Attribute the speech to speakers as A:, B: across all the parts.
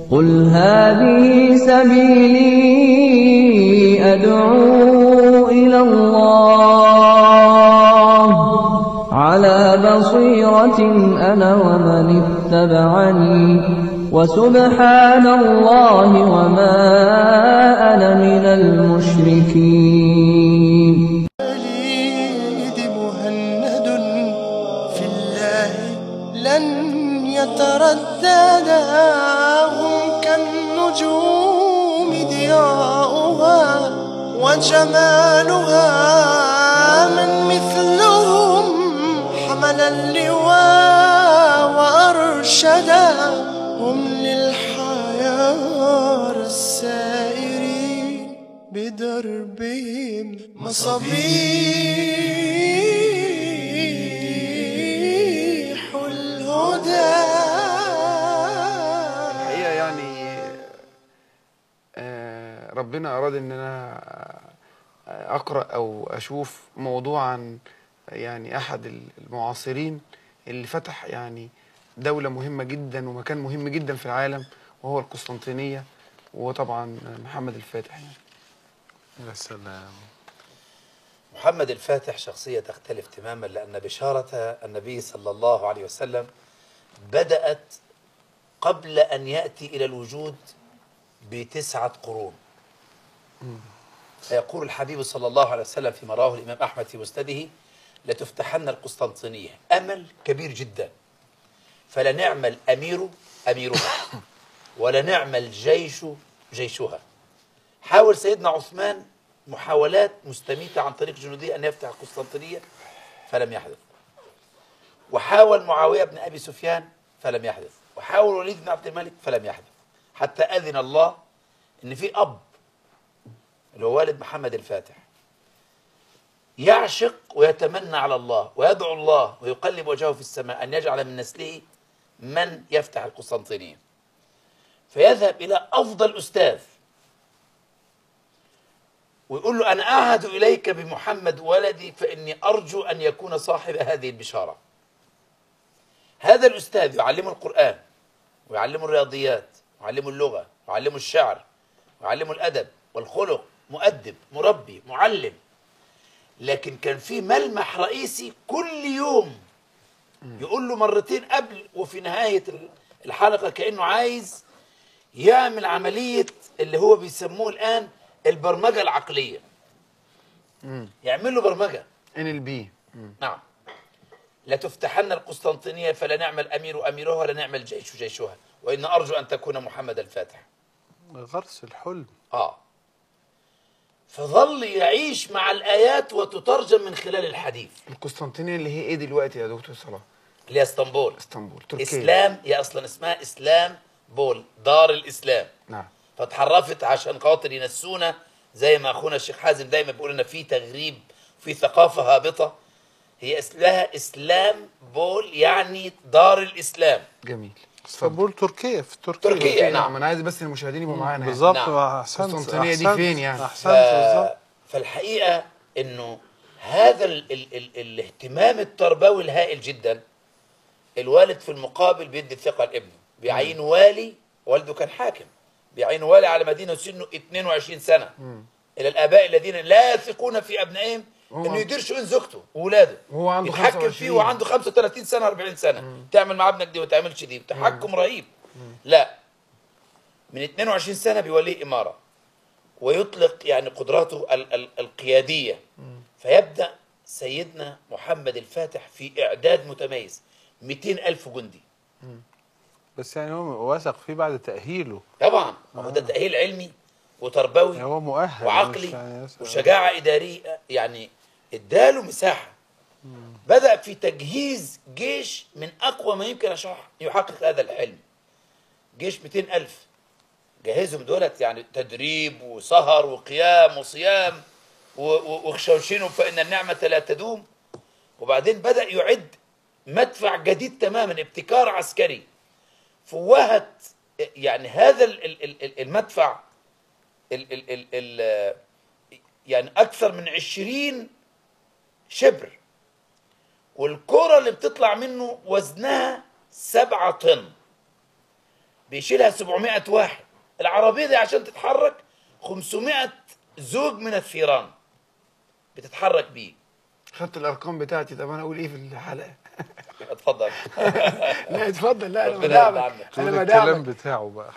A: قل هذه سبيلي أدعو إلى الله على بصيرة أنا ومن اتبعني وسبحان الله وما أنا من المشركين
B: الوليد مهند في الله لن يترددا هم كالنجوم ضياؤها وجمالها من مثلهم حمل اللواء وأرشدا هم للحياة السائرين بدربهم مصابيح الهدى
C: الحقيقه يعني آه، ربنا اراد ان انا آه، اقرا او اشوف موضوع عن يعني احد المعاصرين اللي فتح يعني دوله مهمه جدا ومكان مهم جدا في العالم وهو القسطنطينيه وهو طبعا محمد الفاتح يعني
D: يا سلام
E: محمد الفاتح شخصية تختلف تماما لأن بشارة النبي صلى الله عليه وسلم بدأت قبل أن يأتي إلى الوجود بتسعة قرون فيقول الحبيب صلى الله عليه وسلم فيما رواه الإمام أحمد في مسنده لتفتحن القسطنطينية أمل كبير جدا فلنعم الأمير أميرها ولنعم الجيش جيشها حاول سيدنا عثمان محاولات مستميتة عن طريق جنوديه أن يفتح القسطنطينية فلم يحدث وحاول معاوية بن أبي سفيان فلم يحدث وحاول وليد بن عبد الملك فلم يحدث حتى أذن الله أن في أب اللي هو والد محمد الفاتح يعشق ويتمنى على الله ويدعو الله ويقلب وجهه في السماء أن يجعل من نسله من يفتح القسطنطينية فيذهب إلى أفضل أستاذ ويقول له أنا أعهد إليك بمحمد ولدي فإني أرجو أن يكون صاحب هذه البشارة هذا الأستاذ يعلمه القرآن ويعلمه الرياضيات ويعلمه اللغة ويعلمه الشعر ويعلمه الأدب والخلق مؤدب مربي معلم لكن كان في ملمح رئيسي كل يوم يقول له مرتين قبل وفي نهاية الحلقة كأنه عايز يعمل عملية اللي هو بيسموه الآن البرمجة العقلية يعمل له برمجة
C: ان ال بي
E: نعم لتفتحن القسطنطينية فلنعم الأمير أميرها ولنعم الجيش جيشها وإن أرجو أن تكون محمد الفاتح
D: غرس الحلم
E: آه فظل يعيش مع الآيات وتترجم من خلال الحديث
C: القسطنطينيه اللي هي ايه دلوقتي يا دكتور صلاح
E: اللي هي اسطنبول
C: اسطنبول تركيا
E: إسلام هي أصلا اسمها إسلام بول دار الإسلام
C: نعم
E: فتحرفت عشان خاطر ينسونا زي ما اخونا الشيخ حازم دايما بيقول لنا في تغريب في ثقافه هابطه هي اسمها اسلام بول يعني دار الاسلام
C: جميل
D: اسطنبول تركيا في تركيا
E: تركيا.
C: نعم
E: نعم.
C: انا عايز بس المشاهدين يبقوا معانا يعني.
D: بالظبط
E: نعم.
D: احسنت
C: القسطنطينية دي
D: أحسنت.
C: فين يعني؟
D: احسنت بالظبط
E: فالحقيقه انه هذا ال ال ال الاهتمام التربوي الهائل جدا الوالد في المقابل بيدي الثقه لابنه بيعين والي والده كان حاكم بيعين والي على مدينه سنه 22 سنه الى الاباء الذين لا يثقون في ابنائهم
C: هو-
E: انه يدير شؤون زوجته واولاده
C: وهو عنده
E: يتحكم
C: 25.
E: فيه وعنده 35 سنه 40 سنه تعمل مع ابنك دي وما تعملش دي تحكم رهيب لا من 22 سنه بيوليه اماره ويطلق يعني قدراته ال- ال- القياديه فيبدا سيدنا محمد الفاتح في اعداد متميز 200 الف جندي
D: بس يعني هو وثق فيه بعد تأهيله
E: طبعا ما هو ده تاهيل علمي وتربوي
D: يعني هو مؤهل مش
E: وعقلي
D: يعني يس-
E: وشجاعة إدارية يعني اداله مساحة بدأ في تجهيز جيش من أقوى ما يمكن عشان يحقق هذا الحلم جيش 200 ألف جهزهم دولت يعني تدريب وسهر وقيام وصيام و- و- وخشوشين فإن النعمة لا تدوم وبعدين بدأ يعد مدفع جديد تماما ابتكار عسكري فوهت يعني هذا ال- ال- ال- المدفع ال ال ال ال يعني أكثر من عشرين شبر والكرة اللي بتطلع منه وزنها سبعة طن بيشيلها 700 واحد العربية دي عشان تتحرك 500 زوج من الثيران بتتحرك بيه
C: خدت الارقام بتاعتي طب انا اقول ايه في الحلقه
E: اتفضل
C: لا اتفضل لا انا
E: ربنا يرضى
C: مدعمك
E: عنك.
C: انا
D: تقول الكلام
C: مدعمك
D: بتاعه بقى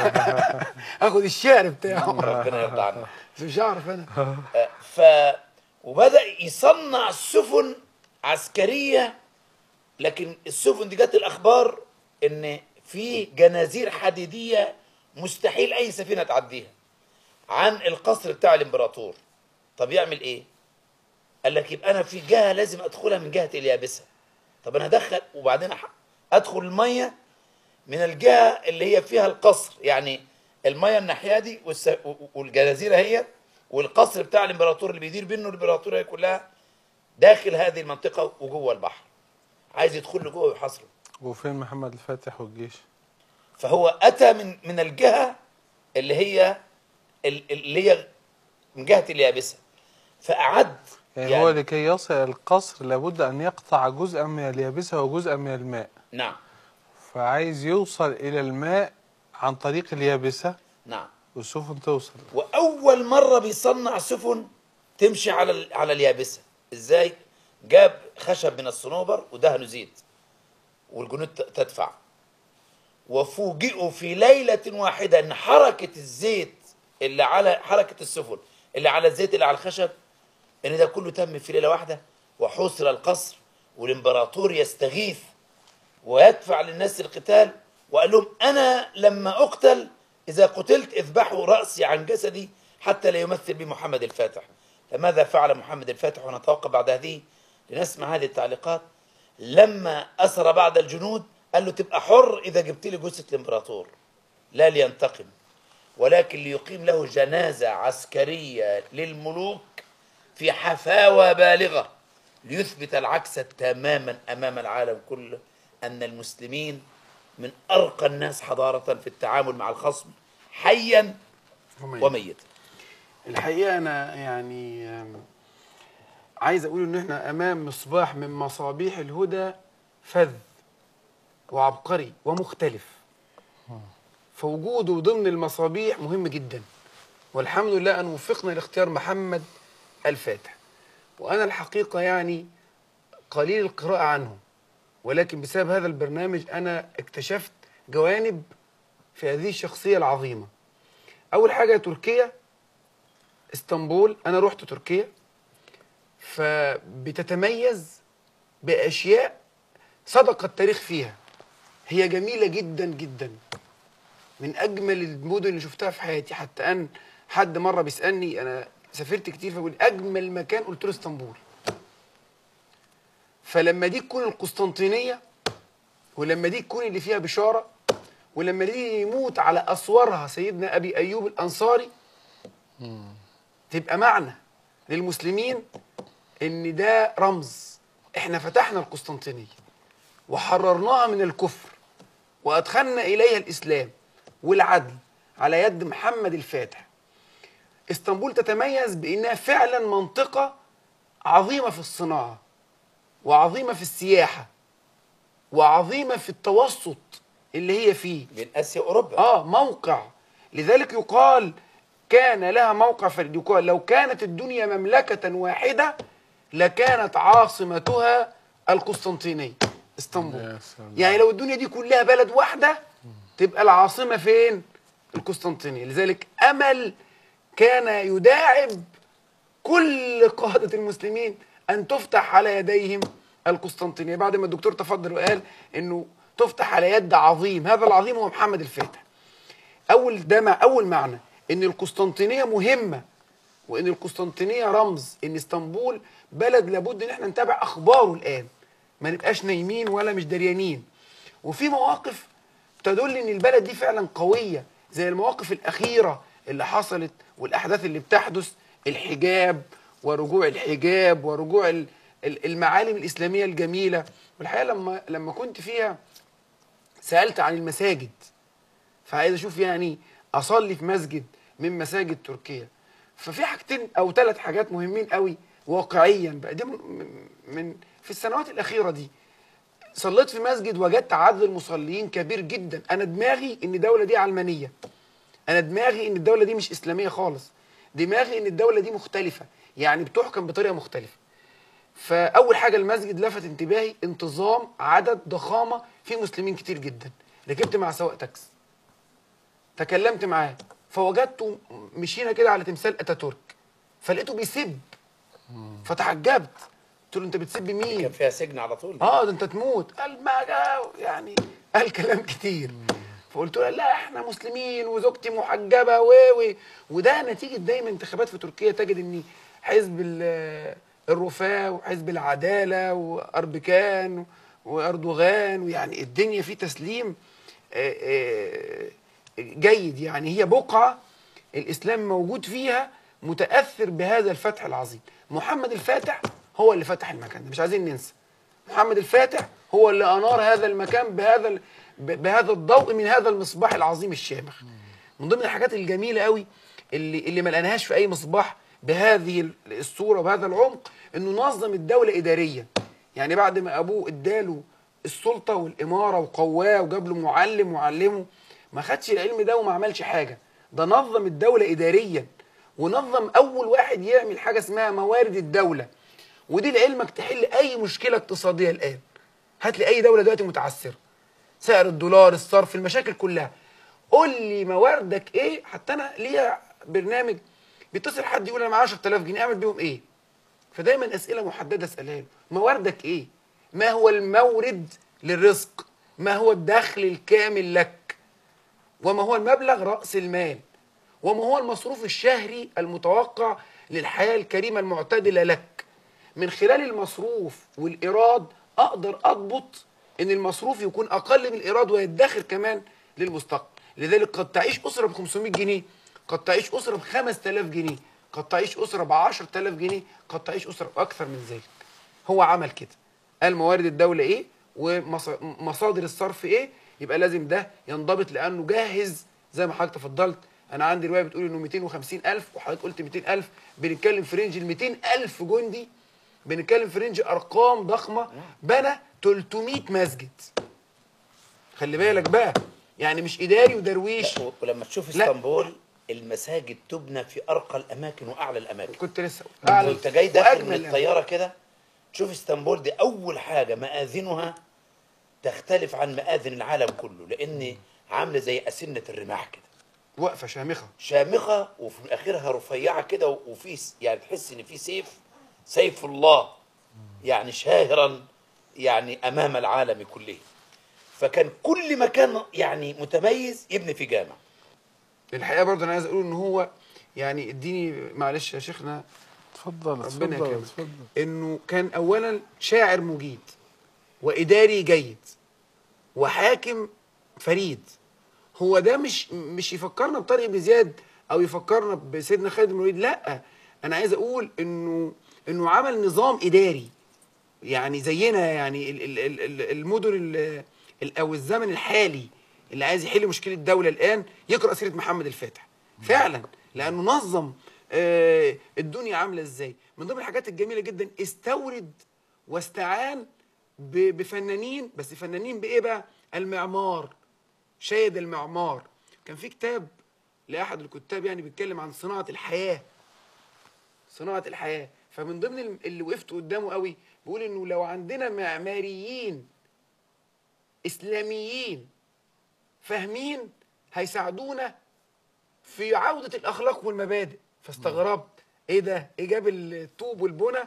C: اخد الشعر بتاعه
E: ربنا يرضى عنك
C: بس مش هعرف انا
E: آه، ف وبدأ يصنع سفن عسكرية لكن السفن دي جت الأخبار إن في جنازير حديدية مستحيل أي سفينة تعديها عن القصر بتاع الإمبراطور طب يعمل إيه؟ قال لك يبقى أنا في جهة لازم أدخلها من جهة اليابسة طب أنا أدخل وبعدين أح- أدخل المية من الجهة اللي هي فيها القصر يعني المية الناحية دي والس- والجنازير هي والقصر بتاع الامبراطور اللي بيدير بينه الامبراطورية كلها داخل هذه المنطقة وجوه البحر عايز يدخل له جوه ويحاصره
D: وفين محمد الفاتح والجيش
E: فهو أتى من من الجهة اللي هي ال- اللي هي من جهة اليابسة فأعد
D: يعني, يعني هو لكي يصل إلى القصر لابد أن يقطع جزءا من اليابسة وجزءا من الماء
E: نعم
D: فعايز يوصل إلى الماء عن طريق اليابسة
E: نعم
D: والسفن توصل
E: واول مره بيصنع سفن تمشي على ال- على اليابسه ازاي جاب خشب من الصنوبر ودهنه زيت والجنود ت- تدفع وفوجئوا في ليله واحده ان حركه الزيت اللي على حركه السفن اللي على الزيت اللي على الخشب ان ده كله تم في ليله واحده وحوصر القصر والامبراطور يستغيث ويدفع للناس القتال وقال لهم أنا لما أقتل إذا قتلت اذبحوا رأسي عن جسدي حتى لا يمثل بي محمد الفاتح فماذا فعل محمد الفاتح ونتوقع بعد هذه لنسمع هذه التعليقات لما أسر بعض الجنود قال له تبقى حر إذا جبت لي جثة الإمبراطور لا لينتقم ولكن ليقيم له جنازة عسكرية للملوك في حفاوة بالغة ليثبت العكس تماما أمام العالم كله أن المسلمين من أرقى الناس حضارة في التعامل مع الخصم حيا وميتا
C: الحقيقه انا يعني آم، عايز اقول ان احنا امام مصباح من مصابيح الهدى فذ وعبقري ومختلف فوجوده ضمن المصابيح مهم جدا والحمد لله ان وفقنا لاختيار محمد الفاتح وانا الحقيقه يعني قليل القراءه عنه ولكن بسبب هذا البرنامج انا اكتشفت جوانب في هذه الشخصيه العظيمه اول حاجه تركيا اسطنبول انا رحت تركيا فبتتميز باشياء صدق التاريخ فيها هي جميله جدا جدا من اجمل المدن اللي شفتها في حياتي حتى ان حد مره بيسالني انا سافرت كتير فبيقول اجمل مكان قلت له اسطنبول فلما دي تكون القسطنطينيه ولما دي تكون اللي فيها بشاره ولما دي يموت على اسوارها سيدنا ابي ايوب الانصاري تبقى معنى للمسلمين ان ده رمز احنا فتحنا القسطنطينيه وحررناها من الكفر وادخلنا اليها الاسلام والعدل على يد محمد الفاتح اسطنبول تتميز بانها فعلا منطقه عظيمه في الصناعه وعظيمه في السياحه وعظيمه في التوسط اللي هي فيه
E: بين اسيا واوروبا
C: اه موقع لذلك يقال كان لها موقع فريد يقال لو كانت الدنيا مملكة واحدة لكانت عاصمتها القسطنطينية اسطنبول
D: يا سلام.
C: يعني لو الدنيا دي كلها بلد واحدة تبقى العاصمة فين القسطنطينية لذلك أمل كان يداعب كل قادة المسلمين أن تفتح على يديهم القسطنطينية بعد ما الدكتور تفضل وقال أنه تفتح على يد عظيم هذا العظيم هو محمد الفاتح أول ده مع أول معنى أن القسطنطينية مهمة وأن القسطنطينية رمز أن اسطنبول بلد لابد أن احنا نتابع أخباره الآن ما نبقاش نايمين ولا مش دريانين وفي مواقف تدل ان البلد دي فعلا قويه زي المواقف الاخيره اللي حصلت والاحداث اللي بتحدث الحجاب ورجوع الحجاب ورجوع ال- ال- المعالم الاسلاميه الجميله والحقيقه لما لما كنت فيها سالت عن المساجد فعايز اشوف يعني اصلي في مسجد من مساجد تركيا ففي حاجتين او ثلاث حاجات مهمين قوي واقعيا بقى دي من, من في السنوات الاخيره دي صليت في مسجد وجدت عدد المصلين كبير جدا انا دماغي ان الدوله دي علمانيه انا دماغي ان الدوله دي مش اسلاميه خالص دماغي ان الدوله دي مختلفه يعني بتحكم بطريقه مختلفه فاول حاجه المسجد لفت انتباهي انتظام عدد ضخامه في مسلمين كتير جدا ركبت مع سواق تاكس تكلمت معاه فوجدته مشينا كده على تمثال اتاتورك فلقيته بيسب فتعجبت قلت له انت بتسب مين
E: كان فيها سجن على طول
C: اه ده انت تموت قال ما جا- يعني قال كلام كتير فقلت له لا احنا مسلمين وزوجتي محجبه و و وده نتيجه دايما انتخابات في تركيا تجد ان حزب ال- الرفاه وحزب العداله واربكان واردوغان ويعني الدنيا فيه تسليم آه، آه، جيد يعني هي بقعه الاسلام موجود فيها متاثر بهذا الفتح العظيم محمد الفاتح هو اللي فتح المكان ده مش عايزين ننسى محمد الفاتح هو اللي انار هذا المكان بهذا ال- ب- بهذا الضوء من هذا المصباح العظيم الشامخ من ضمن الحاجات الجميله قوي اللي اللي ما لقيناهاش في اي مصباح بهذه ال- الصوره وبهذا العمق انه نظم الدوله اداريا يعني بعد ما ابوه اداله السلطه والاماره وقواه وجاب له معلم وعلمه ما خدش العلم ده وما عملش حاجه ده نظم الدوله اداريا ونظم اول واحد يعمل حاجه اسمها موارد الدوله ودي لعلمك تحل اي مشكله اقتصاديه الان هات لي اي دوله دلوقتي متعثره سعر الدولار الصرف المشاكل كلها قول لي مواردك ايه حتى انا ليا برنامج بيتصل حد يقول انا معايا 10000 جنيه اعمل بيهم ايه فدايما اسئله محدده اسالها له مواردك ايه ما هو المورد للرزق ما هو الدخل الكامل لك وما هو المبلغ رأس المال وما هو المصروف الشهري المتوقع للحياة الكريمة المعتدلة لك من خلال المصروف والإيراد أقدر أضبط إن المصروف يكون أقل من الإيراد ويدخر كمان للمستقبل لذلك قد تعيش أسرة ب 500 جنيه قد تعيش أسرة ب 5000 جنيه قد تعيش أسرة ب 10000 جنيه قد تعيش أسرة بأكثر من ذلك هو عمل كده قال موارد الدولة إيه ومصادر الصرف إيه يبقى لازم ده ينضبط لأنه جاهز زي ما حضرتك تفضلت أنا عندي رواية بتقول إنه 250000 وحضرتك قلت 200000 بنتكلم في رينج ال 200000 جندي بنتكلم في رينج أرقام ضخمة بنى 300 مسجد خلي بالك بقى يعني مش إداري ودرويش
E: لا، و- ولما تشوف
C: لا.
E: اسطنبول المساجد تبنى في ارقى الاماكن واعلى الاماكن
C: كنت لسه
E: وانت جاي داخل من
C: وأجمل
E: الطياره كده تشوف اسطنبول دي اول حاجه مآذنها تختلف عن مآذن العالم كله لان عامله زي اسنه الرماح كده
C: وقفة شامخة
E: شامخه وفي اخرها رفيعه كده وفي س- يعني تحس ان في سيف سيف الله يعني شاهرا يعني امام العالم كله فكان كل مكان يعني متميز يبني في جامع
C: الحقيقة برضه أنا عايز أقول إن هو يعني اديني معلش يا شيخنا
D: اتفضل
C: ربنا
D: اتفضل
C: يكرمك
D: اتفضل
C: انه كان اولا شاعر مجيد واداري جيد وحاكم فريد هو ده مش مش يفكرنا بطارق بن زياد او يفكرنا بسيدنا خالد بن الوليد لا انا عايز اقول انه انه عمل نظام اداري يعني زينا يعني ال- ال- ال- ال- المدن ال- ال- او الزمن الحالي اللي عايز يحل مشكله الدوله الان يقرا سيره محمد الفاتح فعلا لانه نظم آه، الدنيا عامله ازاي من ضمن الحاجات الجميله جدا استورد واستعان ب- بفنانين بس فنانين بايه بقى المعمار شاهد المعمار كان في كتاب لاحد الكتاب يعني بيتكلم عن صناعه الحياه صناعه الحياه فمن ضمن الم- اللي وقفت قدامه قوي بيقول انه لو عندنا معماريين اسلاميين فاهمين هيساعدونا في عوده الاخلاق والمبادئ فاستغربت ايه ده ايه جاب الطوب والبنى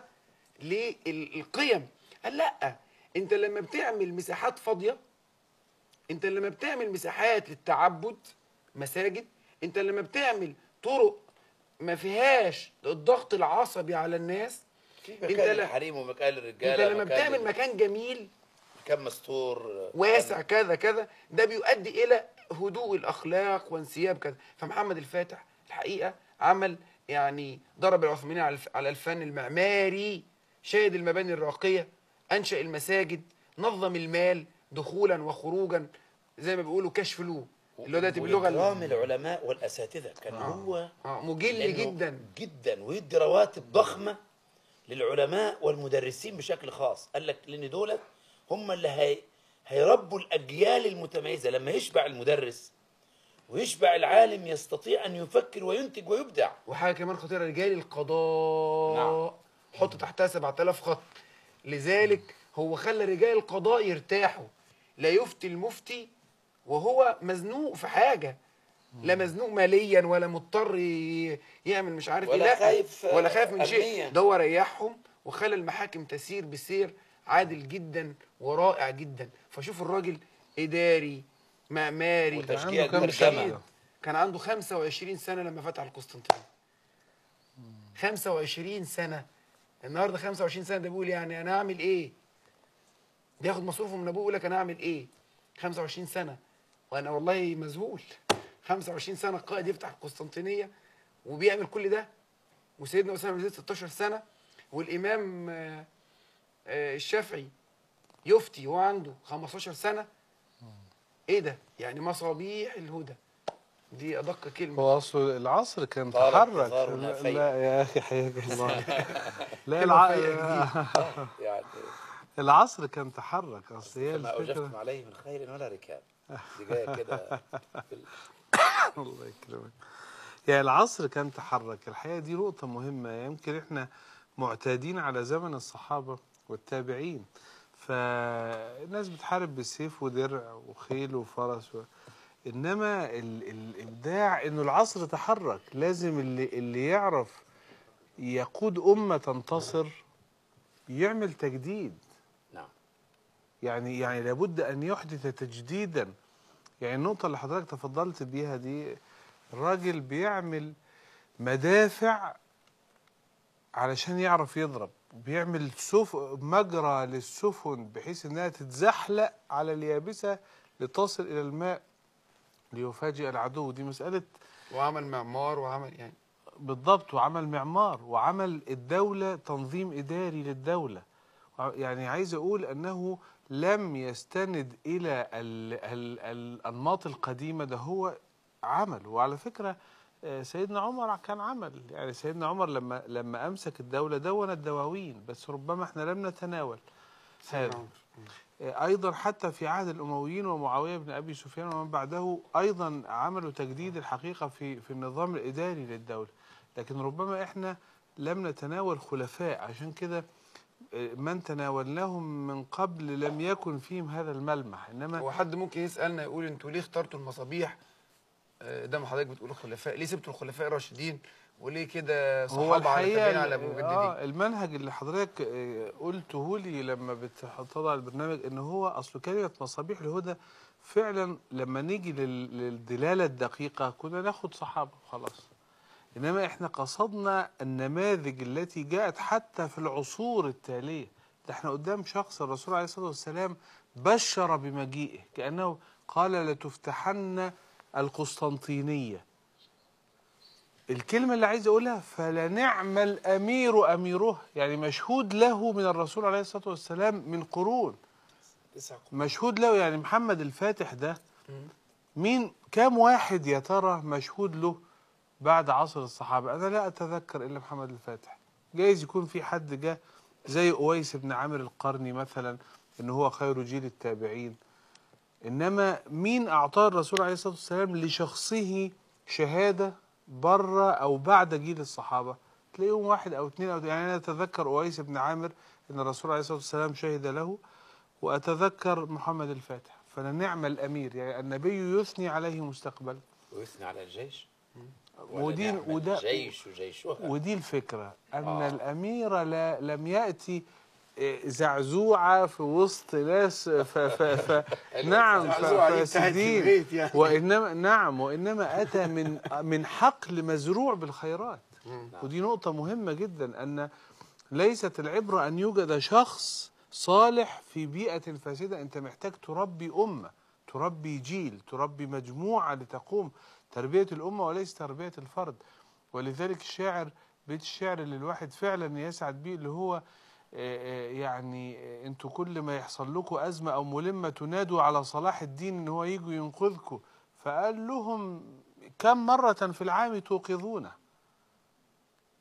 C: للقيم قال لا انت لما بتعمل مساحات فاضيه انت لما بتعمل مساحات للتعبد مساجد انت لما بتعمل طرق ما فيهاش الضغط العصبي على الناس
E: في
C: انت
E: مكان
C: لا-
E: للحريم ومكان
C: انت
E: للرجاله
C: لما
E: مكان
C: بتعمل
E: لل-
C: مكان جميل
E: مكان مستور
C: واسع كذا كذا ده بيؤدي الى هدوء الاخلاق وانسياب كذا فمحمد الفاتح الحقيقه عمل يعني ضرب العثمانيين على الف- على الفن المعماري شاهد المباني الراقيه انشا المساجد نظم المال دخولا وخروجا زي ما بيقولوا كاش فلو اللي هو دلوقتي باللغه
E: واكرام
C: ال-
E: العلماء والاساتذه كان هو
C: آه، مجل
E: لأنه
C: جدا
E: جدا ويدي رواتب ضخمه للعلماء والمدرسين بشكل خاص قال لك لان دولت هم اللي هي هيربوا الاجيال المتميزه لما يشبع المدرس ويشبع العالم يستطيع ان يفكر وينتج ويبدع
C: وحاجه كمان خطيره رجال القضاء
E: نعم.
C: حط تحتها 7000 خط لذلك هو خلى رجال القضاء يرتاحوا لا يفتي المفتي وهو مزنوق في حاجه لا مزنوق ماليا ولا مضطر ي- يعمل مش عارف
E: ولا
C: ايه لا
E: خايف،
C: ولا خايف من
E: أرمية.
C: شيء ده هو ريحهم وخلى المحاكم تسير بسير عادل جدا ورائع جدا فشوف الراجل اداري معماري
E: وتشجيع
D: عنده كام
E: المجتمع
D: سنة؟
C: كان عنده 25 سنة لما فتح القسطنطينية 25 سنة النهارده 25 سنة ده بيقول يعني أنا أعمل إيه؟ بياخد مصروفه من أبوه يقول لك أنا أعمل إيه؟ 25 سنة وأنا والله مذهول 25 سنة قائد يفتح القسطنطينية وبيعمل كل ده وسيدنا أسامة بن زيد 16 سنة والإمام آه، آه، الشافعي يفتي وهو عنده 15 سنة إيه ده؟ يعني مصابيح الهدى دي أدق كلمة
D: هو اصل العصر كان
E: طارت
D: تحرك
E: تظاهر
D: لا,
E: نافية.
D: لا يا اخي حياك الله لا
C: كلمة
D: الع...
C: فايقة
E: يعني
D: العصر كان تحرك اصل هي
E: ما اوجفتم
D: الفكره
E: عليه من خير ولا ركاب دي جايه كده بال-
D: الله يكرمك يعني العصر كان تحرك الحقيقه دي نقطه مهمه يمكن احنا معتادين على زمن الصحابه والتابعين فالناس بتحارب بالسيف ودرع وخيل وفرس و... انما ال... الابداع انه العصر تحرك لازم اللي اللي يعرف يقود امه تنتصر يعمل تجديد
E: نعم
D: يعني يعني لابد ان يحدث تجديدا يعني النقطة اللي حضرتك تفضلت بيها دي الراجل بيعمل مدافع علشان يعرف يضرب بيعمل سف... مجرى للسفن بحيث انها تتزحلق على اليابسة لتصل الى الماء ليفاجئ العدو دي مسألة
C: وعمل معمار وعمل يعني
D: بالضبط وعمل معمار وعمل الدولة تنظيم إداري للدولة وع- يعني عايز أقول أنه لم يستند إلى ال ال الأنماط القديمة ده هو عمل وعلى فكرة آه، سيدنا عمر كان عمل يعني سيدنا عمر لما لما أمسك الدولة دون الدواوين بس ربما احنا لم نتناول هذا
C: عمر.
D: أيضا حتى في عهد الأمويين ومعاوية بن أبي سفيان ومن بعده أيضا عملوا تجديد الحقيقة في في النظام الإداري للدولة لكن ربما إحنا لم نتناول خلفاء عشان كده آه، من تناولناهم من قبل لم يكن فيهم هذا الملمح إنما
C: هو حد ممكن يسألنا يقول انتوا ليه اخترتوا المصابيح آه، ده ما حضرتك بتقول الخلفاء ليه سبتوا الخلفاء الراشدين وليه كده
D: هو
C: صحابة على
D: الحقيقة
C: تابعين على
D: ال-
C: مجددين
D: آه المنهج اللي حضرتك آه، قلته لي لما بتضع البرنامج ان هو اصل كلمة مصابيح الهدى فعلا لما نيجي لل- للدلالة الدقيقة كنا ناخد صحابة خلاص انما احنا قصدنا النماذج التي جاءت حتى في العصور التالية ده احنا قدام شخص الرسول عليه الصلاة والسلام بشر بمجيئه كأنه قال لتفتحن القسطنطينية الكلمة اللي عايز أقولها فلنعم الأمير أميره يعني مشهود له من الرسول عليه الصلاة والسلام من قرون
E: تسع
D: مشهود له يعني محمد الفاتح ده مين كام واحد يا ترى مشهود له بعد عصر الصحابة أنا لا أتذكر إلا محمد الفاتح جايز يكون في حد جه زي أويس بن عامر القرني مثلا إن هو خير جيل التابعين إنما مين أعطاه الرسول عليه الصلاة والسلام لشخصه شهادة بره أو بعد جيل الصحابة تلاقيهم واحد أو اثنين أو يعني أنا أتذكر أويس بن عامر إن الرسول عليه الصلاة والسلام شهد له وأتذكر محمد الفاتح فلنعم الأمير يعني النبي يثني عليه مستقبلا
E: ويثني على الجيش
D: ودي
E: ولنعم
D: وده
E: الجيش جيشها
D: ودي الفكرة أن
E: آه.
D: الأمير لا لم يأتي إيه، زعزوعة في وسط ناس ف ف ف نعم ف-
C: زعزوعة دي بتاعت
D: فاسدين
C: البيت يعني.
D: وإنما نعم وإنما أتى من من حقل مزروع بالخيرات ودي نقطة مهمة جدا أن ليست العبرة أن يوجد شخص صالح في بيئة فاسدة أنت محتاج تربي أمة تربي جيل تربي مجموعة لتقوم تربية الأمة وليس تربية الفرد ولذلك الشاعر بيت الشعر اللي الواحد فعلا يسعد بيه اللي هو آه، آه، يعني آه، انتوا كل ما يحصل لكم أزمة أو ملمة تنادوا على صلاح الدين إن هو يجوا ينقذكم فقال لهم كم مرة في العام توقظونه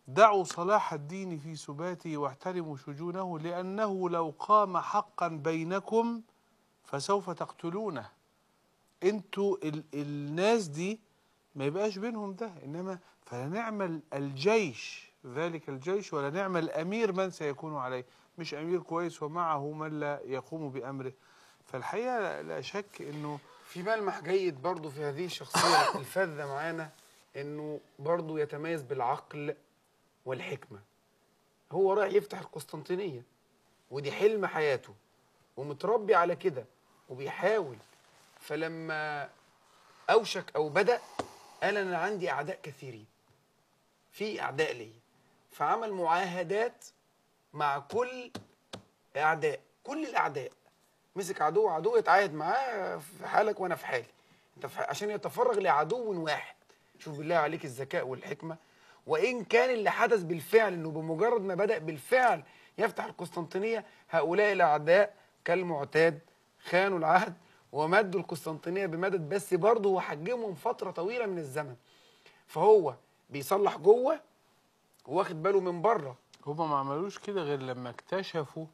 D: دعوا صلاح الدين في سباته واحترموا شجونه لأنه لو قام حقا بينكم فسوف تقتلونه انتوا ال الناس دي ما يبقاش بينهم ده انما فلا نعمل الجيش ذلك الجيش ولا نعمل الامير من سيكون عليه مش امير كويس ومعه من لا يقوم بامره فالحقيقه لا- لا شك انه
C: في ملمح جيد برضو في هذه الشخصية الفذة معانا انه برضو يتميز بالعقل والحكمة هو رايح يفتح القسطنطينية ودي حلم حياته ومتربي على كده وبيحاول فلما اوشك او بدأ قال انا عندي اعداء كثيرين في اعداء ليا فعمل معاهدات مع كل اعداء كل الاعداء مسك عدو عدو يتعاهد معاه في حالك وانا في حالي انت في ح- عشان يتفرغ لعدو واحد شوف بالله عليك الذكاء والحكمه وان كان اللي حدث بالفعل انه بمجرد ما بدا بالفعل يفتح القسطنطينيه هؤلاء الاعداء كالمعتاد خانوا العهد ومدوا القسطنطينيه بمدد بس برضه هو حجمهم فتره طويله من الزمن فهو بيصلح جوه واخد باله من بره
D: هما ما عملوش كده غير لما اكتشفوا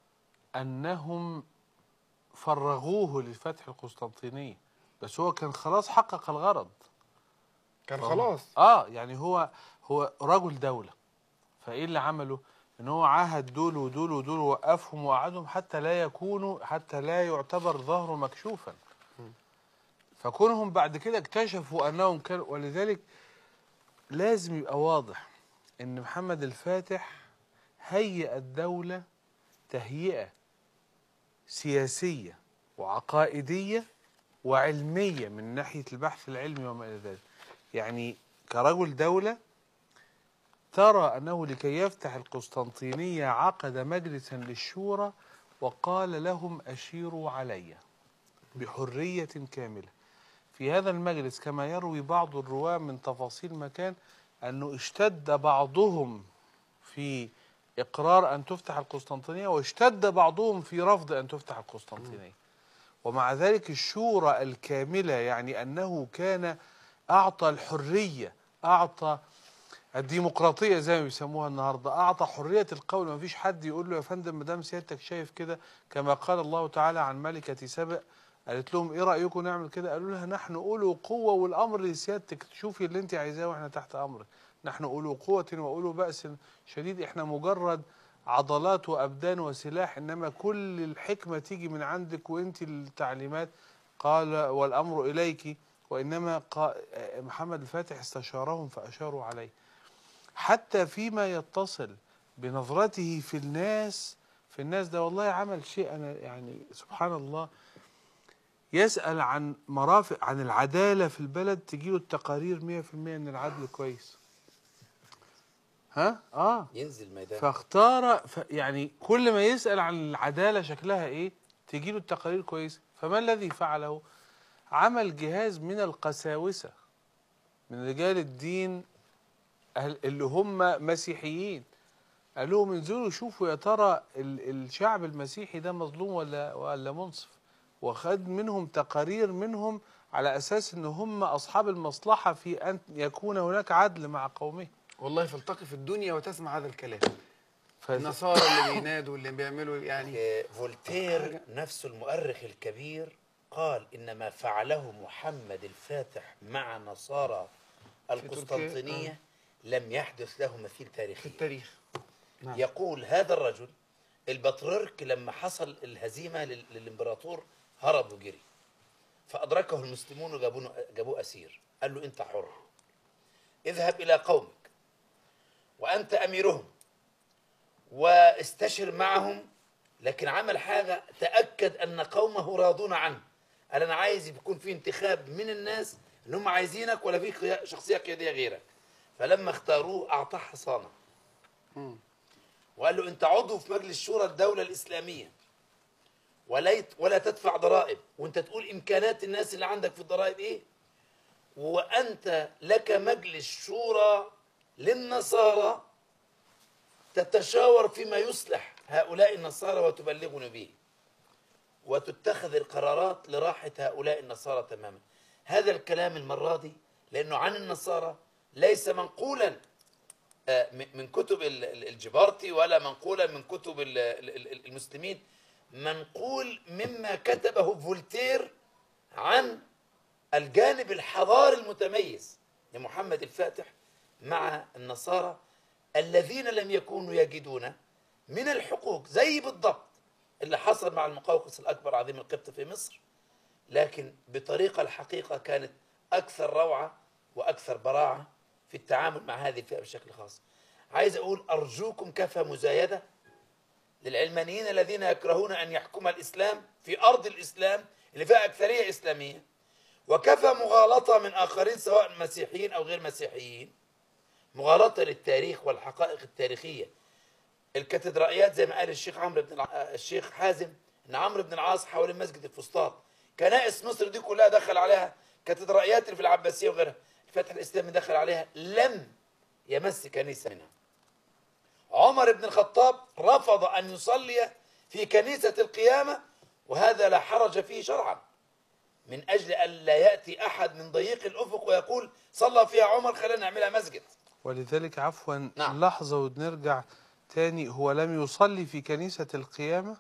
D: انهم فرغوه لفتح القسطنطينيه بس هو كان خلاص حقق الغرض
C: كان خلاص
D: اه يعني هو هو رجل دولة فايه اللي عمله ان هو عاهد دول ودول ودول وقفهم وقعدهم حتى لا يكونوا حتى لا يعتبر ظهره مكشوفا فكونهم بعد كده اكتشفوا انهم كانوا ولذلك لازم يبقى واضح ان محمد الفاتح هيئ الدولة تهيئة سياسية وعقائدية وعلمية من ناحية البحث العلمي وما إلى ذلك يعني كرجل دولة ترى أنه لكي يفتح القسطنطينية عقد مجلسا للشورى وقال لهم أشيروا علي بحرية كاملة في هذا المجلس كما يروي بعض الرواة من تفاصيل مكان أنه اشتد بعضهم في إقرار أن تفتح القسطنطينية واشتد بعضهم في رفض أن تفتح القسطنطينية ومع ذلك الشورى الكاملة يعني أنه كان أعطى الحرية أعطى الديمقراطية زي ما بيسموها النهاردة أعطى حرية القول ما فيش حد يقول له يا فندم ما دام سيادتك شايف كده كما قال الله تعالى عن ملكة سبأ قالت لهم ايه رأيكم نعمل كده قالوا لها نحن أولو قوة والأمر لسيادتك تشوفي اللي انت عايزاه واحنا تحت أمرك نحن أولو قوة وأولو بأس شديد احنا مجرد عضلات وأبدان وسلاح إنما كل الحكمة تيجي من عندك وانت التعليمات قال والأمر إليك وإنما قا- محمد الفاتح استشارهم فأشاروا عليه حتى فيما يتصل بنظرته في الناس في الناس ده والله عمل شيء أنا يعني سبحان الله يسأل عن مرافق عن العدالة في البلد تجيله التقارير 100% إن العدل كويس ها اه
E: ينزل ميدان
D: فاختار ف يعني كل ما يسأل عن العدالة شكلها ايه تجيله التقارير كويسة فما الذي فعله عمل جهاز من القساوسة من رجال الدين أهل- اللي هم مسيحيين قال لهم انزلوا شوفوا يا ترى ال- الشعب المسيحي ده مظلوم ولا ولا منصف وخد منهم تقارير منهم على اساس ان هم اصحاب المصلحه في ان يكون هناك عدل مع قومهم
C: والله فالتقي في الدنيا وتسمع هذا الكلام
D: ف...
C: النصارى اللي بينادوا اللي بيعملوا يعني
E: آه، فولتير نفسه المؤرخ الكبير قال إن ما فعله محمد الفاتح مع نصارى القسطنطينية لم يحدث له مثيل
C: في
E: تاريخي
C: التاريخ نعم.
E: يقول هذا الرجل البطريرك لما حصل الهزيمة لل- للإمبراطور هرب وجري فأدركه المسلمون وجابوه جابوه أسير قال له أنت حر اذهب إلى قومك وأنت أميرهم واستشر معهم لكن عمل حاجة تأكد أن قومه راضون عنه قال أنا عايز يكون في انتخاب من الناس إن هم عايزينك ولا في قيا- شخصية قيادية غيرك فلما اختاروه أعطاه حصانة وقال له أنت عضو في مجلس شورى الدولة الإسلامية وليت ولا تدفع ضرائب وأنت تقول إمكانات الناس اللي عندك في الضرائب إيه وأنت لك مجلس شورى للنصارى تتشاور فيما يصلح هؤلاء النصارى وتبلغني به وتتخذ القرارات لراحة هؤلاء النصارى تماما هذا الكلام المرة دي لأنه عن النصارى ليس منقولا آه، من من كتب ال- ال- الجبارتي ولا منقولا من كتب ال- ال- ال- المسلمين منقول مما كتبه فولتير عن الجانب الحضاري المتميز لمحمد الفاتح مع النصارى الذين لم يكونوا يجدون من الحقوق زي بالضبط اللي حصل مع المقوقس الأكبر عظيم القبط في مصر لكن بطريقة الحقيقة كانت أكثر روعة وأكثر براعة في التعامل مع هذه الفئة بشكل خاص عايز أقول أرجوكم كفى مزايدة للعلمانيين الذين يكرهون أن يحكم الإسلام في أرض الإسلام اللي فيها أكثرية إسلامية وكفى مغالطة من آخرين سواء مسيحيين أو غير مسيحيين مغالطة للتاريخ والحقائق التاريخية الكاتدرائيات زي ما قال الشيخ عمرو بن الع... الشيخ حازم ان عمرو بن العاص حوالين مسجد الفسطاط كنائس مصر دي كلها دخل عليها كاتدرائيات اللي في العباسيه وغيرها الفتح الاسلامي دخل عليها لم يمس كنيسه منها عمر بن الخطاب رفض ان يصلي في كنيسه القيامه وهذا لا حرج فيه شرعا من اجل ان لا ياتي احد من ضيق الافق ويقول صلى فيها عمر خلينا نعملها مسجد
D: ولذلك عفوا
E: نعم.
D: لحظة ونرجع تاني هو لم يصلي في كنيسة القيامة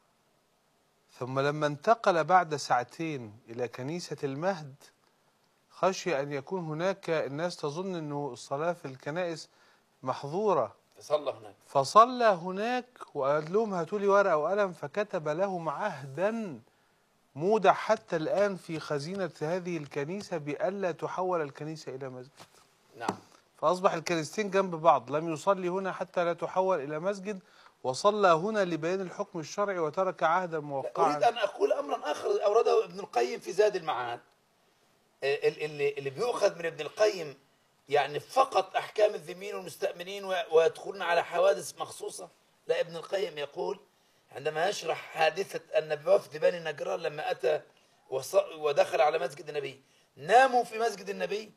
D: ثم لما انتقل بعد ساعتين إلى كنيسة المهد خشي أن يكون هناك الناس تظن أنه الصلاة في الكنائس محظورة
E: فصلى هناك
D: فصلى هناك وقال لهم هاتوا لي ورقة وقلم فكتب لهم عهدا مودع حتى الآن في خزينة هذه الكنيسة بألا تحول الكنيسة إلى مسجد
E: نعم
D: فأصبح الكنيستين جنب بعض لم يصلي هنا حتى لا تحول إلى مسجد وصلى هنا لبيان الحكم الشرعي وترك عهدا
E: أريد
D: موقعا
E: أن أقول أمرا آخر أورده ابن القيم في زاد المعاد آه، ال- اللي, اللي بيؤخذ من ابن القيم يعني فقط أحكام الذمين والمستأمنين و- ويدخلون على حوادث مخصوصة لا ابن القيم يقول عندما يشرح حادثة أن بوفد بني نجران لما أتى وص- ودخل على مسجد النبي ناموا في مسجد النبي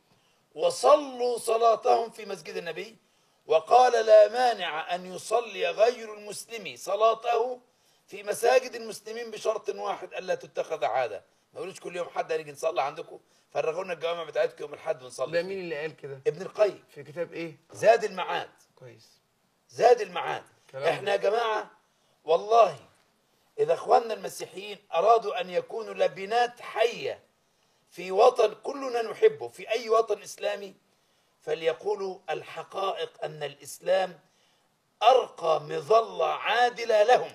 E: وصلوا صلاتهم في مسجد النبي وقال لا مانع أن يصلي غير المسلم صلاته في مساجد المسلمين بشرط واحد ألا تتخذ عادة ما يقولوش كل يوم حد هنيجي نصلي عندكم فرغونا الجوامع بتاعتكم يوم الحد
C: ده
E: ونصلي
C: مين
E: فيه.
C: اللي قال كده
E: ابن القيم
C: في كتاب ايه
E: زاد المعاد
C: كويس
E: زاد المعاد
C: كلام.
E: احنا يا جماعة والله إذا إخواننا المسيحيين أرادوا أن يكونوا لبنات حية في وطن كلنا نحبه في أي وطن إسلامي فليقولوا الحقائق أن الإسلام أرقى مظلة عادلة لهم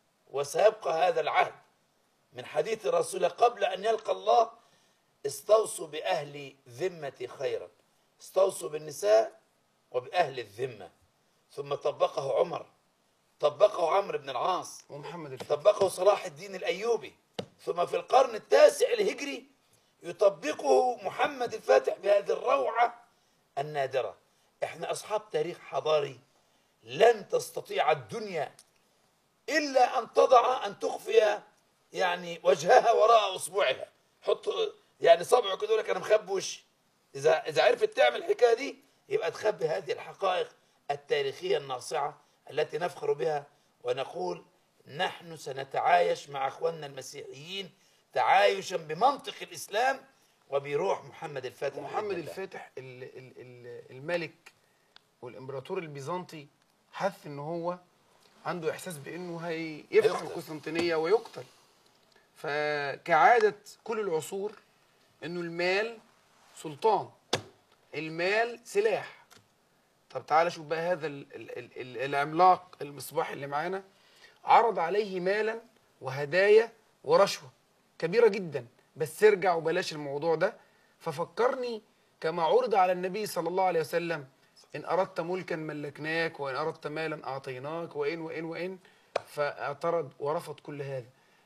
E: وسيبقى هذا العهد من حديث الرسول قبل أن يلقى الله استوصوا بأهل ذمة خيرا استوصوا بالنساء وبأهل الذمة ثم طبقه عمر طبقه عمرو بن العاص
C: ومحمد الفتح
E: طبقه صلاح الدين الأيوبي ثم في القرن التاسع الهجري يطبقه محمد الفاتح بهذه الروعة النادرة احنا أصحاب تاريخ حضاري لن تستطيع الدنيا إلا أن تضع أن تخفي يعني وجهها وراء أصبعها حط يعني صبعه كده يقول لك أنا مخبي وشي إذا إذا عرفت تعمل الحكاية دي يبقى تخبي هذه الحقائق التاريخية الناصعة التي نفخر بها ونقول نحن سنتعايش مع اخواننا المسيحيين تعايشا بمنطق الاسلام وبروح محمد الفاتح
C: محمد
E: بإذن الله.
C: الفاتح ال- ال- ال- الملك والامبراطور البيزنطي حث ان هو عنده احساس بانه هيفتح
E: هيقتل.
C: القسطنطينيه ويقتل فكعاده كل العصور انه المال سلطان المال سلاح طب تعالى شوف بقى هذا ال ال ال ال العملاق المصباح اللي معانا عرض عليه مالا وهدايا ورشوه كبيره جدا بس ارجع وبلاش الموضوع ده ففكرني كما عرض على النبي صلى الله عليه وسلم ان اردت ملكا ملكناك وان اردت مالا اعطيناك وان وان وان فاعترض ورفض كل هذا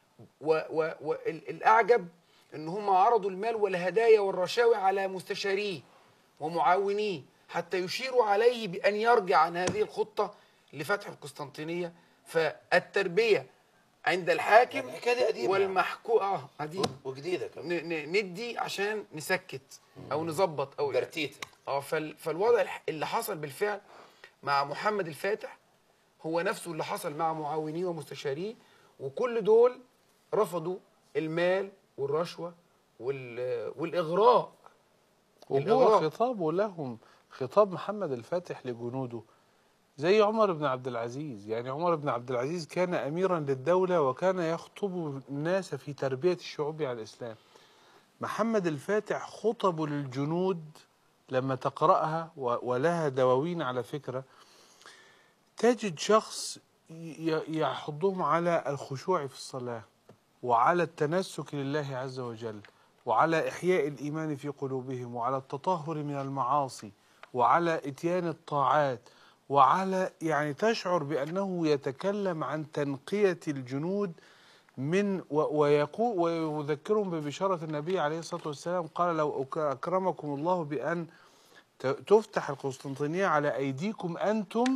C: والاعجب ان هم عرضوا المال والهدايا والرشاوي على مستشاريه ومعاونيه حتى يشيروا عليه بان يرجع عن هذه الخطه لفتح القسطنطينيه فالتربيه عند الحاكم
E: يعني الحكاية دي قديمة.
C: والمحكو اه قديم
E: وجديده كمان
C: ن- ن- ندي عشان نسكت او نظبط او
E: برتيته
C: اه فال فالوضع الح- اللي حصل بالفعل مع محمد الفاتح هو نفسه اللي حصل مع معاونيه ومستشاريه وكل دول رفضوا المال والرشوه وال- والاغراء
D: وهو
C: الإغراء.
D: خطابه لهم خطاب محمد الفاتح لجنوده زي عمر بن عبد العزيز يعني عمر بن عبد العزيز كان أميرا للدولة وكان يخطب الناس في تربية الشعوب على الإسلام محمد الفاتح خطبه للجنود لما تقرأها و- ولها دواوين على فكرة تجد شخص ي- يحضهم على الخشوع في الصلاة وعلى التنسك لله عز وجل وعلى إحياء الإيمان في قلوبهم وعلى التطهر من المعاصي وعلى إتيان الطاعات وعلى يعني تشعر بأنه يتكلم عن تنقية الجنود من و- ويقول ويذكرهم ببشارة النبي عليه الصلاة والسلام قال لو أك- أكرمكم الله بأن ت- تفتح القسطنطينية على أيديكم أنتم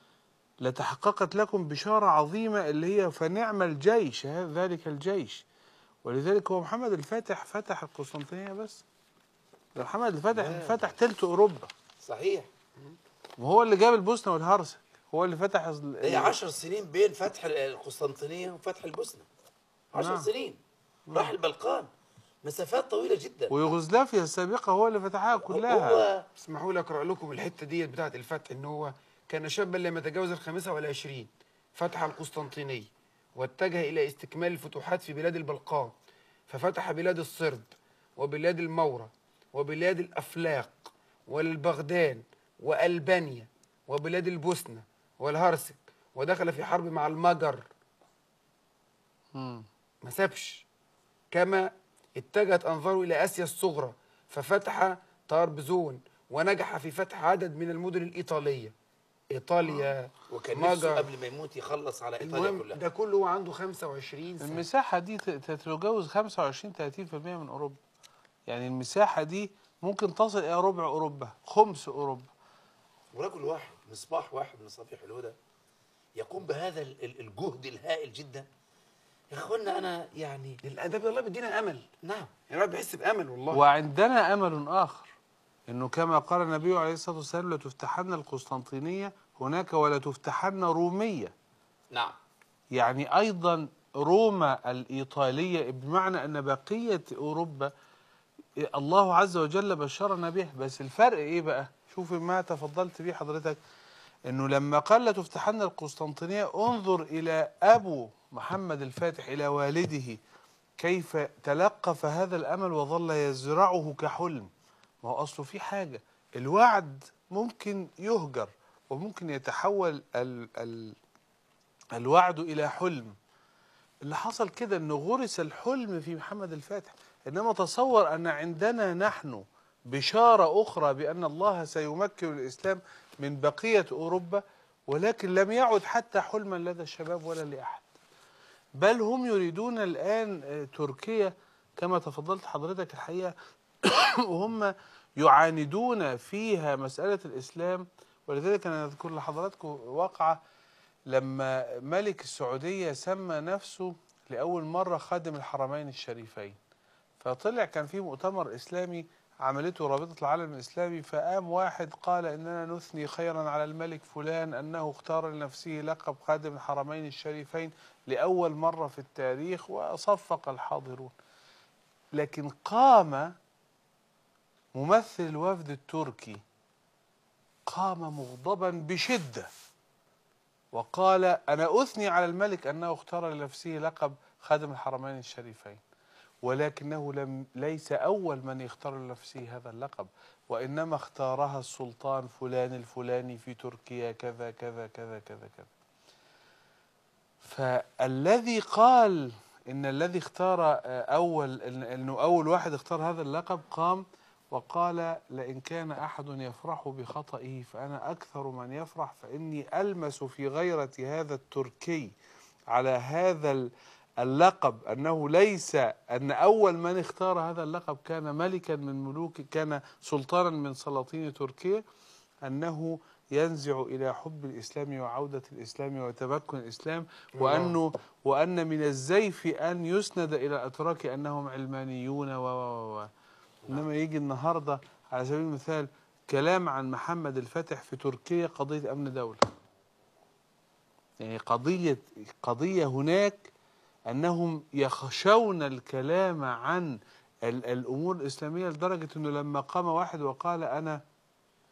D: لتحققت لكم بشارة عظيمة اللي هي فنعم الجيش هذا ذلك الجيش ولذلك هو محمد الفاتح فتح القسطنطينية بس ده محمد الفاتح فتح تلت أوروبا
E: صحيح
D: وهو اللي جاب البوسنة والهرسك هو اللي فتح ال-
E: هي 10 سنين بين فتح القسطنطينية وفتح البوسنة 10
D: نعم.
E: سنين راح البلقان مسافات طويلة جدا
D: ويوغوسلافيا السابقة هو اللي فتحها كلها
E: هو
C: اسمحوا لي اقرا لكم الحته ديت بتاعت الفتح ان هو كان شابا لم يتجاوز الخامسه والعشرين فتح القسطنطينيه واتجه الى استكمال الفتوحات في بلاد البلقان ففتح بلاد الصرب وبلاد المورة وبلاد الافلاق والبغدان والبانيا وبلاد البوسنه والهرسك ودخل في حرب مع المجر
D: مم.
C: ما سابش كما اتجهت انظاره الى اسيا الصغرى ففتح طرابزون ونجح في فتح عدد من المدن الايطاليه ايطاليا
E: وكان نفسه
C: مجر
E: قبل ما يموت يخلص على ايطاليا
C: المهم
E: كلها
C: ده كله وعنده 25 سنه
D: المساحة دي ت- تتجاوز 25 30% من أوروبا يعني المساحة دي ممكن تصل إلى ربع أوروبا خمس أوروبا
E: ورجل واحد مصباح واحد من مصابيح الهدى يقوم بهذا ال- ال- الجهد الهائل جدا يا اخوانا انا يعني
C: الادب والله بيدينا امل
E: نعم
C: يعني الواحد بيحس بامل والله
D: وعندنا أمل آخر إنه كما قال النبي عليه الصلاة والسلام لتفتحن القسطنطينية هناك ولا تفتحن رومية
E: نعم
D: يعني أيضا روما الإيطالية بمعنى أن بقية أوروبا الله عز وجل بشرنا به بس الفرق إيه بقى شوف ما تفضلت به حضرتك أنه لما قال لا تفتحن القسطنطينية انظر إلى أبو محمد الفاتح إلى والده كيف تلقف هذا الأمل وظل يزرعه كحلم ما هو أصله في حاجة الوعد ممكن يهجر وممكن يتحول ال ال الوعد إلى حلم اللي حصل كده انه غرس الحلم في محمد الفاتح انما تصور ان عندنا نحن بشاره اخرى بان الله سيمكن الاسلام من بقيه اوروبا ولكن لم يعد حتى حلما لدى الشباب ولا لاحد بل هم يريدون الان آه، تركيا كما تفضلت حضرتك الحقيقه وهم يعاندون فيها مساله الاسلام ولذلك انا اذكر لحضراتكم واقعه لما ملك السعودية سمى نفسه لأول مرة خادم الحرمين الشريفين فطلع كان في مؤتمر إسلامي عملته رابطة العالم الإسلامي فقام واحد قال إننا نثني خيرا على الملك فلان أنه اختار لنفسه لقب خادم الحرمين الشريفين لأول مرة في التاريخ وصفق الحاضرون لكن قام ممثل الوفد التركي قام مغضبا بشده وقال أنا أثني على الملك أنه اختار لنفسه لقب خادم الحرمين الشريفين ولكنه لم ليس أول من يختار لنفسه هذا اللقب وإنما اختارها السلطان فلان الفلاني في تركيا كذا كذا كذا كذا كذا فالذي قال إن الذي اختار آه، أول إن- إنه أول واحد اختار هذا اللقب قام وقال لئن كان أحد يفرح بخطئه فأنا أكثر من يفرح فإني ألمس في غيرة هذا التركي على هذا ال- اللقب أنه ليس أن أول من اختار هذا اللقب كان ملكا من ملوك كان سلطانا من سلاطين تركيا أنه ينزع إلى حب الإسلام وعودة الإسلام وتمكن الإسلام وأنه وأن من الزيف أن يسند إلى الأتراك أنهم علمانيون و و و و إنما يجي النهاردة على سبيل المثال كلام عن محمد الفاتح في تركيا قضية أمن دولة يعني قضية قضية هناك أنهم يخشون الكلام عن ال- الأمور الإسلامية لدرجة أنه لما قام واحد وقال أنا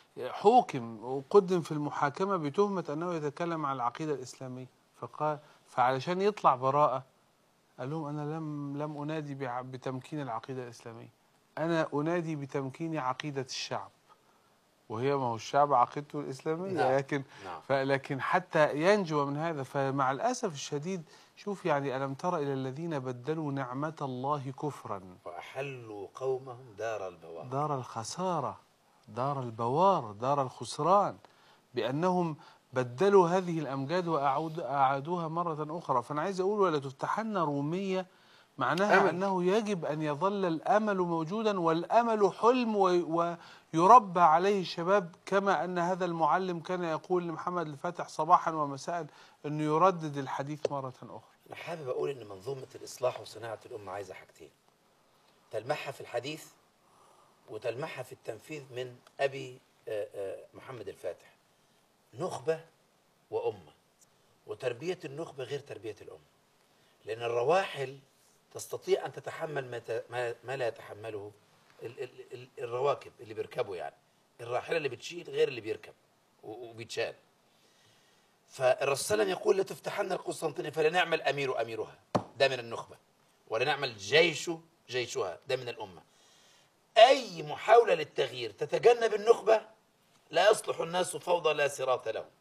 D: حوكم وقدم في المحاكمة بتهمة أنه يتكلم عن العقيدة الإسلامية فقال فعلشان يطلع براءة قال لهم أنا لم لم أنادي بع- بتمكين العقيدة الإسلامية أنا أنادي بتمكين عقيدة الشعب وهي ما هو الشعب عقيدته الإسلامية
E: نعم،
D: لكن
E: نعم.
D: فلكن حتى ينجو من هذا فمع الأسف الشديد شوف يعني ألم تر إلى الذين بدلوا نعمة الله كفرا
E: وأحلوا قومهم دار البوار
D: دار الخسارة دار البوار دار الخسران بأنهم بدلوا هذه الأمجاد وأعود أعادوها مرة أخرى فأنا عايز أقول ولا تفتحن رومية معناها
C: أمل.
D: أنه يجب أن يظل الأمل موجودا والأمل حلم و- ويربى عليه الشباب كما أن هذا المعلم كان يقول لمحمد الفاتح صباحا ومساء أنه يردد الحديث مرة أخرى
E: أنا حابب أقول إن منظومة الإصلاح وصناعة الأمة عايزة حاجتين تلمحها في الحديث وتلمحها في التنفيذ من أبي آه، آه، محمد الفاتح نخبة وأمة وتربية النخبة غير تربية الأمة لأن الرواحل تستطيع أن تتحمل ما, ت- ما, ما لا يتحمله ال ال ال الرواكب اللي بيركبوا يعني الراحلة اللي بتشيل غير اللي بيركب و- وبيتشال فالرسول صلى الله عليه وسلم يقول لتفتحن القسطنطينية فلنعمل أمير أميرها ده من النخبة ولنعمل جيش جيشها ده من الأمة أي محاولة للتغيير تتجنب النخبة لا يصلح الناس فوضى لا صراط لهم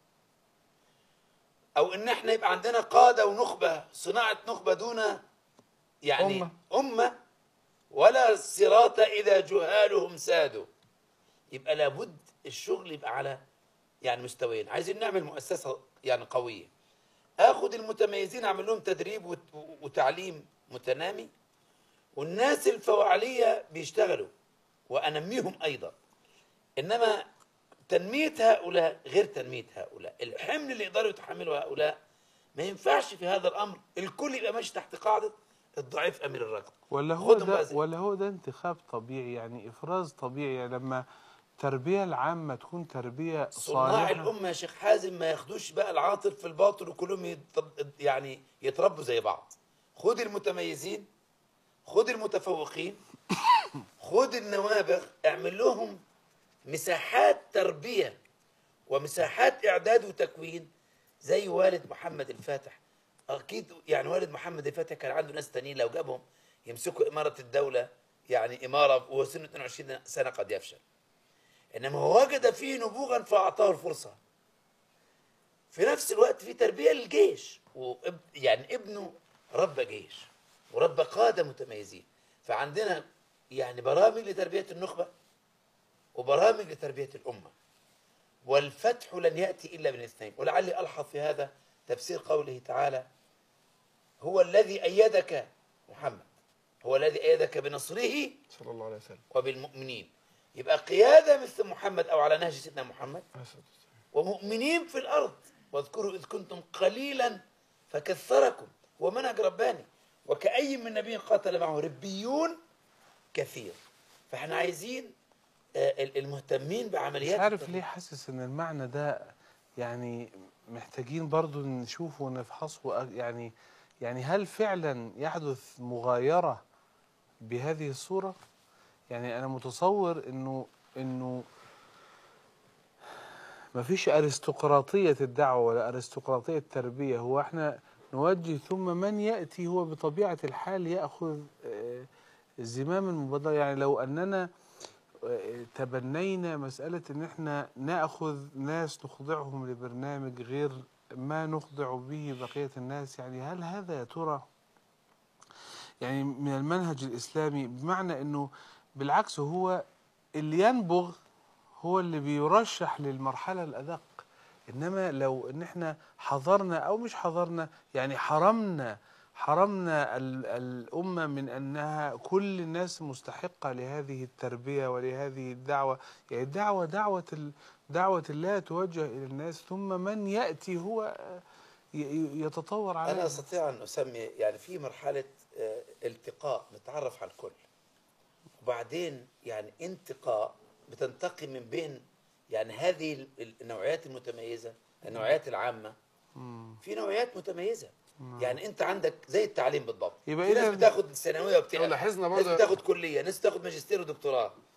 E: أو إن إحنا يبقى عندنا قادة ونخبة صناعة نخبة دون يعني
C: أمة.
E: أمة, أمة ولا صراط إذا جهالهم سادوا يبقى لابد الشغل يبقى على يعني مستويين عايزين نعمل مؤسسة يعني قوية اخد المتميزين اعمل لهم تدريب وت- وتعليم متنامي والناس الفواعلية بيشتغلوا وانميهم ايضا انما تنمية هؤلاء غير تنمية هؤلاء الحمل اللي يقدروا يتحملوا هؤلاء ما ينفعش في هذا الامر الكل يبقى ماشي تحت قاعدة الضعيف امير الرجل
D: ولا هو
E: خدهم
D: ده
E: بقى زي-
D: ولا هو ده انتخاب طبيعي يعني افراز طبيعي يعني لما التربيه العامه تكون تربيه
E: صناع
D: صالحه
E: الأمة يا شيخ حازم ما ياخدوش بقى العاطل في الباطل وكلهم يترب يعني يتربوا زي بعض خد المتميزين خد المتفوقين خد النوابغ اعمل لهم مساحات تربية ومساحات إعداد وتكوين زي والد محمد الفاتح أكيد يعني والد محمد الفاتح كان عنده ناس تانيين لو جابهم يمسكوا إمارة الدولة يعني إمارة وهو سنه 22 سنة قد يفشل انما هو وجد فيه نبوغا فاعطاه الفرصه في نفس الوقت في تربيه للجيش واب يعني ابنه ربى جيش وربى قاده متميزين فعندنا يعني برامج لتربيه النخبه وبرامج لتربيه الامه والفتح لن ياتي الا من اثنين ولعلي الحظ في هذا تفسير قوله تعالى هو الذي ايدك محمد هو الذي ايدك بنصره
C: صلى الله عليه وسلم
E: وبالمؤمنين يبقى قيادة مثل محمد أو على نهج سيدنا محمد ومؤمنين في الأرض واذكروا إذ كنتم قليلا فكثركم ومنهج رباني وكأي من نبي قاتل معه ربيون كثير فاحنا عايزين آه، ال- المهتمين
D: مش
E: بعمليات
D: عارف
E: التنمية.
D: ليه حاسس ان المعنى ده يعني محتاجين برضو نشوفه ونفحصه وأ- يعني يعني هل فعلا يحدث مغايرة بهذه الصورة يعني انا متصور انه انه ما فيش ارستقراطية الدعوة ولا ارستقراطية التربية هو احنا نوجه ثم من يأتي هو بطبيعة الحال يأخذ آه، زمام المبادرة يعني لو أننا آه، تبنينا مسألة إن إحنا نأخذ ناس نخضعهم لبرنامج غير ما نخضع به بقية الناس يعني هل هذا يا ترى يعني من المنهج الإسلامي بمعنى إنه بالعكس هو اللي ينبغ هو اللي بيرشح للمرحلة الأدق إنما لو إن إحنا حضرنا أو مش حضرنا يعني حرمنا حرمنا ال- الأمة من أنها كل الناس مستحقة لهذه التربية ولهذه الدعوة يعني الدعوة دعوة ال- دعوة الله توجه إلى الناس ثم من يأتي هو ي- ي- يتطور
E: أنا
D: عليه
E: أستطيع أن أسمي يعني في مرحلة آه، التقاء نتعرف على الكل وبعدين يعني انتقاء بتنتقي من بين يعني هذه ال- ال- النوعيات المتميزة النوعيات العامة في نوعيات متميزة يعني أنت عندك زي التعليم بالضبط
D: يبقى
E: في ناس
D: إذا-
E: بتاخد ثانوية وبتاخد
C: لاحظنا
E: ناس
C: برضه-
E: بتاخد كلية ناس بتاخد ماجستير ودكتوراه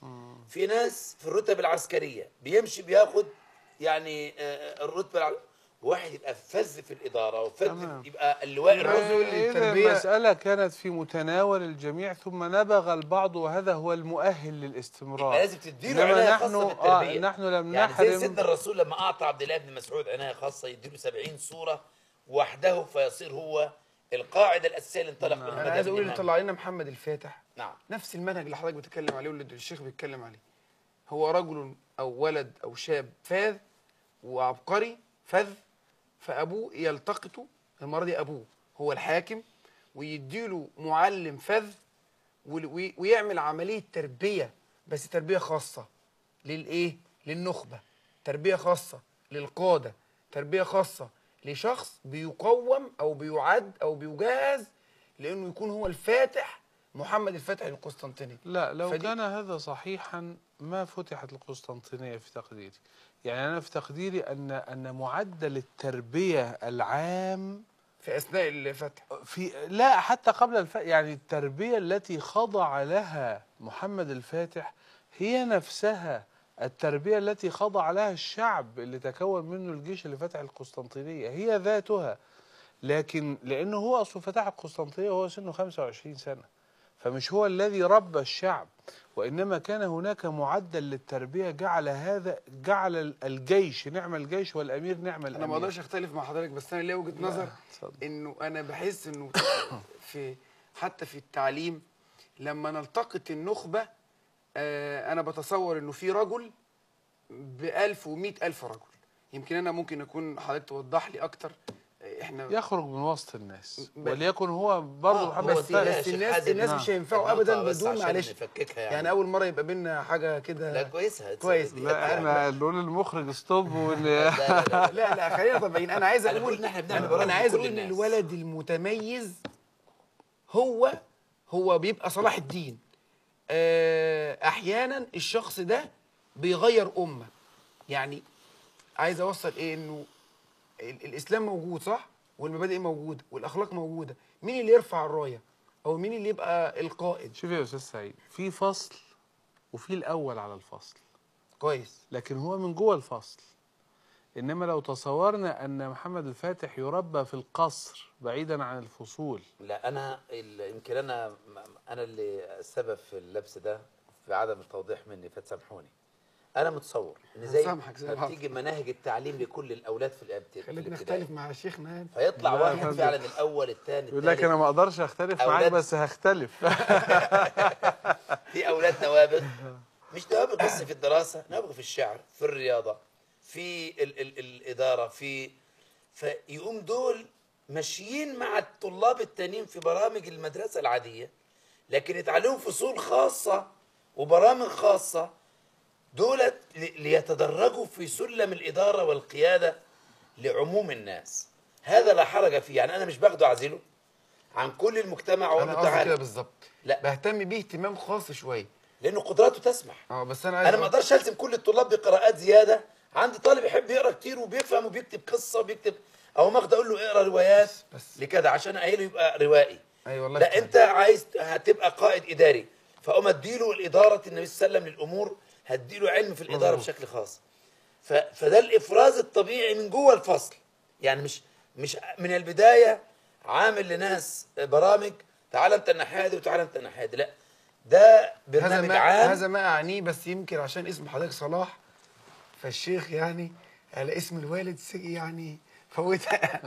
E: في ناس في الرتب العسكريه بيمشي بياخد يعني آه، الرتبه الع... واحد يبقى فذ في الاداره وفذ
D: تمام.
E: يبقى اللواء الرجل
C: الرجل
D: إذا
C: التربية-
D: المسألة كانت في متناول الجميع ثم نبغ البعض وهذا هو المؤهل للاستمرار
E: يبقى لازم تديله
D: إنما
E: عنايه
D: نحن
E: خاصه بالتربيه
D: آه نحن لم
E: يعني زي
D: نحرم
E: سيدنا الرسول لما اعطى عبد الله بن مسعود عنايه خاصه يديله 70 سوره وحده فيصير هو القاعده الاساسيه اللي انطلق منها
C: انا عايز
E: مذهب
C: اقول اللي
E: الإمام.
C: طلع لنا محمد الفاتح
E: نعم
C: نفس المنهج اللي حضرتك بتتكلم عليه واللي الشيخ بيتكلم عليه هو رجل او ولد او شاب فاذ وعبقري فذ فابوه يلتقطه المره دي ابوه هو الحاكم ويديله معلم فذ وال- وي- ويعمل عمليه تربيه بس تربيه خاصه للايه للنخبه تربيه خاصه للقاده تربيه خاصه لشخص بيقوم او بيعد او بيجهز لانه يكون هو الفاتح محمد الفاتح القسطنطيني
D: لا لو
C: فدي-
D: كان هذا صحيحا ما فتحت القسطنطينية في تقديري يعني أنا في تقديري أن أن معدل التربية العام
C: في اثناء الفتح
D: في لا حتى قبل الف... يعني التربية التي خضع لها محمد الفاتح هي نفسها التربية التي خضع لها الشعب اللي تكون منه الجيش اللي فتح القسطنطينية هي ذاتها لكن لأنه هو أصله فتح القسطنطينية وهو سنه 25 سنة فمش هو الذي ربى الشعب وإنما كان هناك معدل للتربية جعل هذا جعل الجيش نعم الجيش والأمير نعم الأمير
C: انا ما اقدرش اختلف مع حضرتك بس انا ليا وجهه نظر
D: اتفضل.
C: انه انا بحس انه في حتى في التعليم لما نلتقط النخبه آه انا بتصور انه في رجل بألف ومئة ألف رجل يمكن أنا ممكن أكون حضرتك توضح لي أكتر آه، إحنا
D: يخرج من وسط الناس
C: ب-
D: وليكن هو برضه
E: آه،
D: محمد
E: هو
C: بس
E: دي لا
D: الفارس
E: يا
C: بس
E: شيخ
C: الناس
E: حازم،
C: الناس
D: نعم.
C: مش هينفعوا
E: النقطة
C: أبدا
E: بس
C: بدون
E: عشان
C: معلش
E: نفككها يعني.
C: يعني أول مرة يبقى بينا حاجة كده
E: لا كويسه
C: كويس.
E: دي-
D: لا احنا نقول للمخرج ستوب واللي
E: لا لا لا
C: لا لا خلينا طبيعيين أنا عايز
E: أنا بقول
C: أقول
E: إن إحنا بنعمل برامج
C: أنا عايز
E: لكل
C: أقول إن
E: الناس.
C: الولد المتميز هو هو بيبقى صلاح الدين آه، أحيانا الشخص ده بيغير أمة يعني عايز أوصل إيه إنه ال- الإسلام موجود صح والمبادئ موجودة والأخلاق موجودة مين اللي يرفع الراية أو مين اللي يبقى القائد
D: شوف يا استاذ سعيد في فصل وفي الاول على الفصل
C: كويس
D: لكن هو من جوه الفصل انما لو تصورنا ان محمد الفاتح يربى في القصر بعيدا عن الفصول
E: لا انا ال- يمكن انا انا اللي السبب في اللبس ده في عدم التوضيح مني فتسامحوني انا متصور ان زي
C: هسامحك زي
E: ما
C: العفو.
E: بتيجي مناهج التعليم لكل الاولاد في الابت- في
C: خليك
E: الابتدائي
C: نختلف مع شيخنا يعني
E: فيطلع
D: لا يا
E: واحد
D: فندم.
E: فعلا الاول الثاني
D: يقول لك انا ما اقدرش اختلف معاك
E: أولاد-
D: بس هختلف
E: في اولاد نوابغ مش نوابغ بس في الدراسه نوابغ في الشعر في الرياضه في ال ال الاداره في فيقوم دول ماشيين مع الطلاب التانيين في برامج المدرسه العاديه لكن يتعلموا فصول خاصه وبرامج خاصه دولت ل- ليتدرجوا في سلم الاداره والقياده لعموم الناس هذا لا حرج فيه يعني انا مش باخده اعزله عن كل المجتمع واقول
C: انا
E: له
C: قصدي كده
E: تعالى
C: بالظبط
E: لا.
C: بهتم بيه اهتمام خاص شويه
E: لانه قدراته تسمح
C: اه بس انا عايز
E: انا ما اقدرش الزم كل الطلاب بقراءات زياده عندي طالب يحب يقرا كتير وبيفهم وبيكتب قصه وبيكتب او ماخد اقول له اقرا روايات
C: بس.
E: لكذا عشان اهله يبقى روائي
C: ايوه والله
E: لا
C: فعلا.
E: انت عايز هتبقى قائد اداري فاقوم اديله الاداره النبي صلى الله عليه وسلم للامور هديله علم في الاداره
C: مظبوط.
E: بشكل خاص ف... فده الافراز الطبيعي من جوه الفصل يعني مش مش من البدايه عامل لناس برامج تعال انت الناحيه دي وتعال انت الناحيه دي لا ده
C: هذا
E: برنامج
C: ما
E: عام
C: هذا ما اعنيه بس يمكن عشان اسم حضرتك صلاح فالشيخ يعني على اسم الوالد سي- يعني فوتها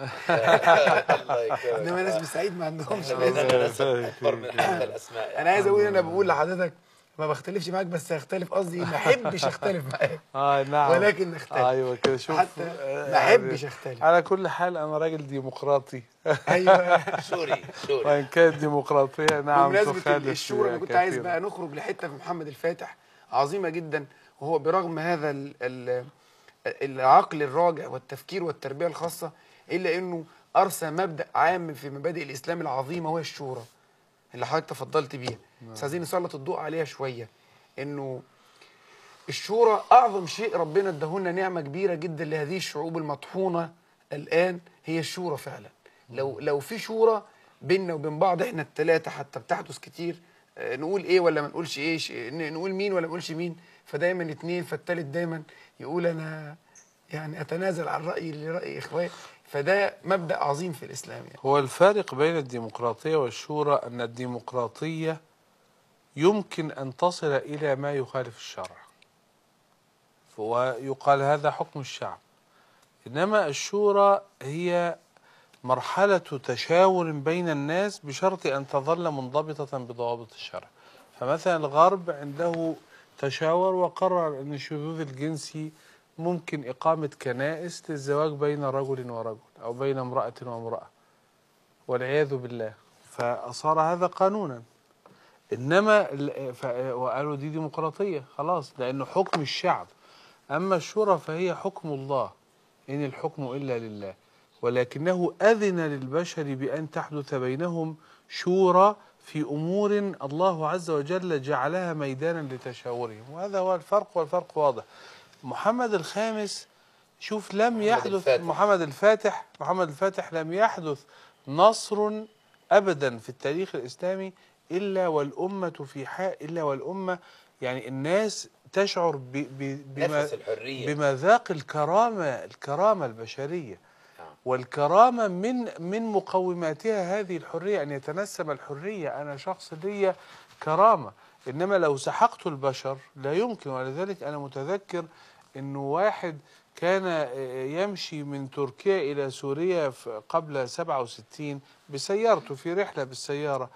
E: الله يكرمك
C: انما ناس بسعيد ما عندهمش
E: لأن
C: لازم.
E: الناس اكبر من حتى الاسماء يعني.
C: انا عايز اقول انا بقول لحضرتك ما بختلفش معاك بس هختلف قصدي ما احبش اختلف معاك
D: اه نعم
C: ولكن نختلف.
D: ايوه كده شوف
C: حتى
D: آه،
C: ما احبش
D: يعني
C: اختلف.
D: على كل حال انا راجل ديمقراطي
C: ايوه
E: سوري سوري
D: وان كانت ديمقراطيه نعم
C: بمناسبة
D: تخالف
C: الشورى انا
D: فيها
C: كنت عايز
D: كثيراً.
C: بقى نخرج لحته في محمد الفاتح عظيمه جدا وهو برغم هذا ال ال العقل الراجع والتفكير والتربيه الخاصه الا انه ارسى مبدا عام في مبادئ الاسلام العظيمه وهي الشورى اللي حضرتك تفضلت بيها بس عايزين نسلط الضوء عليها شويه انه الشورى اعظم شيء ربنا اداهولنا نعمه كبيره جدا لهذه الشعوب المطحونه الان هي الشورى فعلا لو لو في شورى بيننا وبين بعض احنا الثلاثه حتى بتحدث كتير آه، نقول ايه ولا ما نقولش ايه ش- ن- نقول مين ولا ما نقولش مين فدايما اتنين فالتالت دايما يقول انا يعني اتنازل عن رايي لراي اخواني فده مبدا عظيم في الاسلام يعني
D: هو الفارق بين الديمقراطية والشورى أن الديمقراطية يمكن أن تصل إلى ما يخالف الشرع ويقال هذا حكم الشعب إنما الشورى هي مرحلة تشاور بين الناس بشرط أن تظل منضبطة بضوابط الشرع فمثلا الغرب عنده تشاور وقرر أن الشذوذ الجنسي ممكن إقامة كنائس للزواج بين رجل ورجل أو بين امرأة وامرأة والعياذ بالله فصار هذا قانونا انما ال- ف- وقالوا دي ديمقراطيه خلاص لانه حكم الشعب اما الشورى فهي حكم الله ان الحكم الا لله ولكنه اذن للبشر بان تحدث بينهم شورى في امور الله عز وجل جعلها ميدانا لتشاورهم وهذا هو الفرق والفرق واضح محمد الخامس شوف لم يحدث
E: الفاتح.
D: محمد الفاتح محمد الفاتح لم يحدث نصر ابدا في التاريخ الاسلامي الا والامه في حال الا والامه يعني الناس تشعر ب ب بما
E: نفس الحرية.
D: بمذاق الكرامه الكرامه البشريه
E: نعم.
D: والكرامه من من مقوماتها هذه الحريه ان يتنسم الحريه انا شخص لي كرامه انما لو سحقت البشر لا يمكن ولذلك انا متذكر انه واحد كان آه، يمشي من تركيا الى سوريا في- قبل 67 بسيارته في رحله بالسياره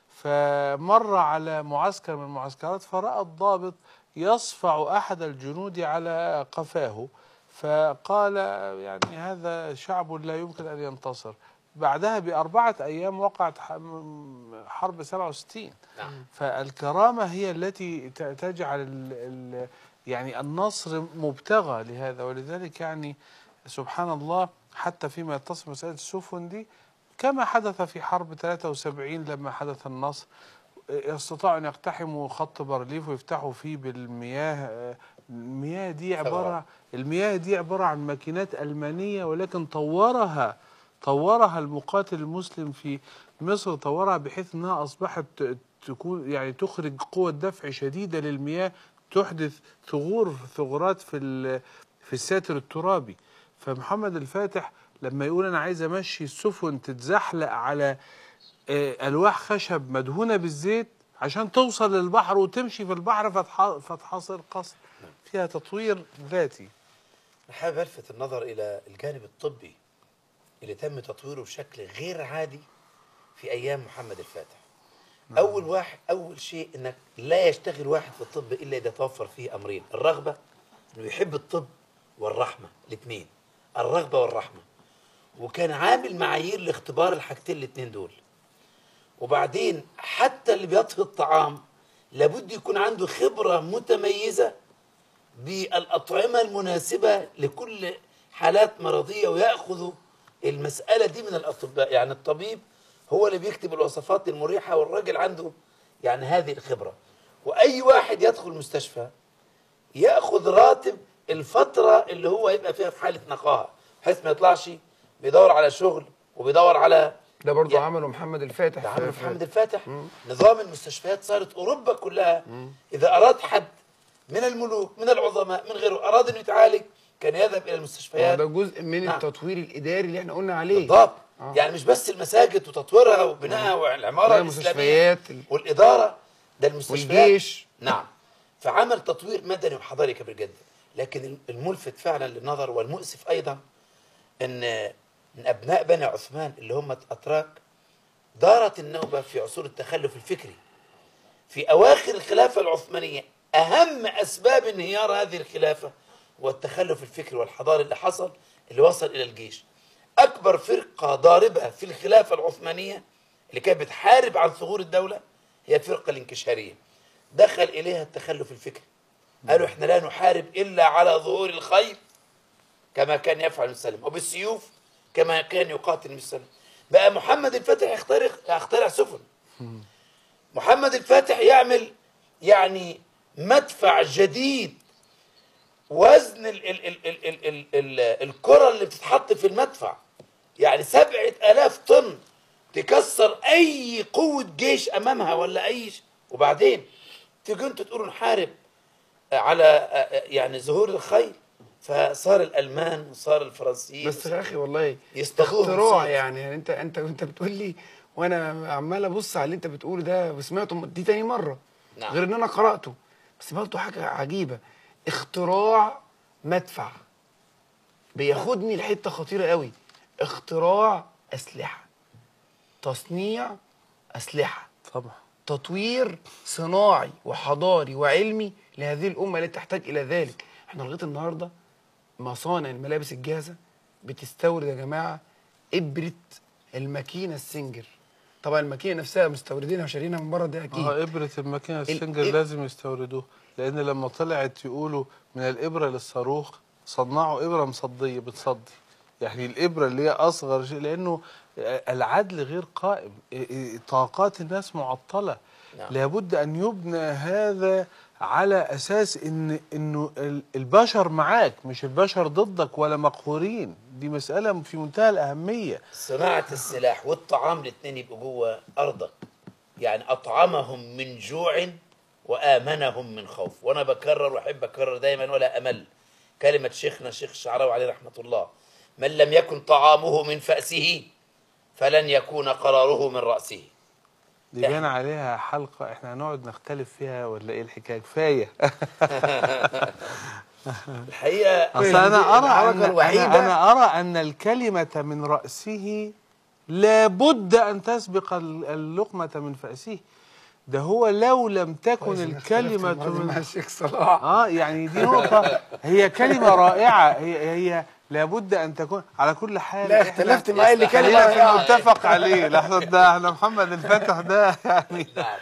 D: فمر على معسكر من المعسكرات فراى الضابط يصفع احد الجنود على قفاه فقال يعني هذا شعب لا يمكن ان ينتصر بعدها باربعه ايام وقعت ح- م- حرب 67
E: نعم.
D: فالكرامه هي التي ت- تجعل ال ال يعني النصر مبتغى لهذا ولذلك يعني سبحان الله حتى فيما يتصل مساله السفن دي كما حدث في حرب 73 لما حدث النصر استطاعوا ان يقتحموا خط بارليف ويفتحوا فيه بالمياه المياه دي عباره المياه دي عباره عن ماكينات المانيه ولكن طورها طورها المقاتل المسلم في مصر طورها بحيث انها اصبحت ت- تكون يعني تخرج قوة دفع شديدة للمياه تحدث ثغور ثغرات في ال- في الساتر الترابي فمحمد الفاتح لما يقول انا عايز امشي السفن تتزحلق على آه، الواح خشب مدهونه بالزيت عشان توصل للبحر وتمشي في البحر فتح- فتحاصر قصر فيها تطوير ذاتي
E: أنا حابب ألفت النظر إلى الجانب الطبي اللي تم تطويره بشكل غير عادي في أيام محمد الفاتح أول واحد أول شيء إنك لا يشتغل واحد في الطب إلا إذا توفر فيه أمرين الرغبة إنه يحب الطب والرحمة الاثنين الرغبة والرحمة وكان عامل معايير لاختبار الحاجتين الاثنين دول وبعدين حتى اللي بيطهي الطعام لابد يكون عنده خبرة متميزة بالأطعمة المناسبة لكل حالات مرضية ويأخذ المسألة دي من الأطباء يعني الطبيب هو اللي بيكتب الوصفات المريحة والراجل عنده يعني هذه الخبرة وأي واحد يدخل مستشفى ياخذ راتب الفتره اللي هو يبقى فيها في حاله نقاهه بحيث ما يطلعش بيدور على شغل وبيدور على
C: ده برضه
E: يعني-
C: عمله محمد الفاتح
E: ده
C: في-
E: عمل
C: في-
E: محمد الفاتح نظام المستشفيات صارت اوروبا كلها اذا اراد حد من الملوك من العظماء من غيره اراد انه يتعالج كان يذهب الى المستشفيات
C: ده جزء من
E: نعم.
C: التطوير الاداري اللي احنا قلنا عليه
E: بالضبط
C: آه.
E: يعني مش بس المساجد وتطويرها وبنائها والعماره
C: لا،
E: الاسلاميه
C: المستشفيات ال-
E: والاداره ده المستشفيات
C: والجيش.
E: نعم فعمل تطوير مدني وحضاري كبير جدا لكن الملفت فعلا للنظر والمؤسف ايضا ان من ابناء بني عثمان اللي هم اتراك دارت النوبه في عصور التخلف الفكري في اواخر الخلافه العثمانيه اهم اسباب انهيار هذه الخلافه هو التخلف الفكري والحضاري اللي حصل اللي وصل الى الجيش اكبر فرقه ضاربه في الخلافه العثمانيه اللي كانت بتحارب عن ثغور الدوله هي الفرقه الانكشاريه دخل اليها التخلف الفكري قالوا احنا لا نحارب الا على ظهور الخيل كما كان يفعل المسلم وبالسيوف كما كان يقاتل المسلم بقى محمد الفاتح يخترع يخترع سفن محمد الفاتح يعمل يعني مدفع جديد وزن ال ال ال ال ال ال ال الكرة اللي بتتحط في المدفع يعني سبعة آلاف طن تكسر أي قوة جيش أمامها ولا أي ش- وبعدين تيجوا انتوا تقولوا نحارب على يعني ظهور الخيل فصار الالمان وصار الفرنسيين
C: بس يا اخي والله
E: يستخدموهم
C: اختراع
E: صيد.
C: يعني, يعني انت انت انت بتقول لي وانا عمال ابص على اللي انت بتقوله ده وسمعته دي تاني مره
E: نعم.
C: غير ان انا قراته بس برضه حاجه عجيبه اختراع مدفع بياخدني لحته خطيره قوي اختراع اسلحه تصنيع اسلحه
D: طبعا
C: تطوير صناعي وحضاري وعلمي لهذه الامه التي تحتاج الى ذلك احنا لغايه النهارده مصانع الملابس الجاهزه بتستورد يا جماعه ابره الماكينه السنجر طبعا الماكينه نفسها مستوردينها وشارينها من بره ده اكيد
D: اه ابره الماكينه
C: ال-
D: السنجر
C: ال-
D: لازم يستوردوها لان لما طلعت يقولوا من الابره للصاروخ صنعوا ابره مصديه بتصدي يعني الابره اللي هي اصغر شيء لانه العدل غير قائم إيه إيه طاقات الناس معطله
E: نعم.
D: لابد ان يبنى هذا على اساس ان انه ال- البشر معاك مش البشر ضدك ولا مقهورين دي مساله في منتهى الاهميه
E: صناعة السلاح والطعام الاثنين يبقوا جوه أرضك يعني أطعمهم من جوع وآمنهم من خوف وأنا بكرر وأحب أكرر دايما ولا أمل كلمة شيخنا الشيخ الشعراوي عليه رحمة الله من لم يكن طعامه من فأسه فلن يكون قراره من رأسه
D: دي بان عليها حلقه احنا هنقعد نختلف فيها ولا ايه الحكايه كفايه
E: الحقيقة
D: اصل انا ارى
C: الحركة
D: أن
C: الوحيدة-
D: أنا, انا ارى ان الكلمه من راسه لابد ان تسبق ال- اللقمه من فاسه ده هو لو لم تكن الكلمه
C: مع
D: من
C: الشيخ صلاح
D: اه يعني دي نقطه هي كلمه رائعه هي هي لابد ان تكون على كل حال
C: لا
D: إحنا-
C: اختلفت معايا اللي كلمه
D: خلينا في
C: رائعة.
D: المتفق عليه لحظه ده احنا محمد الفتح ده يعني
E: نعم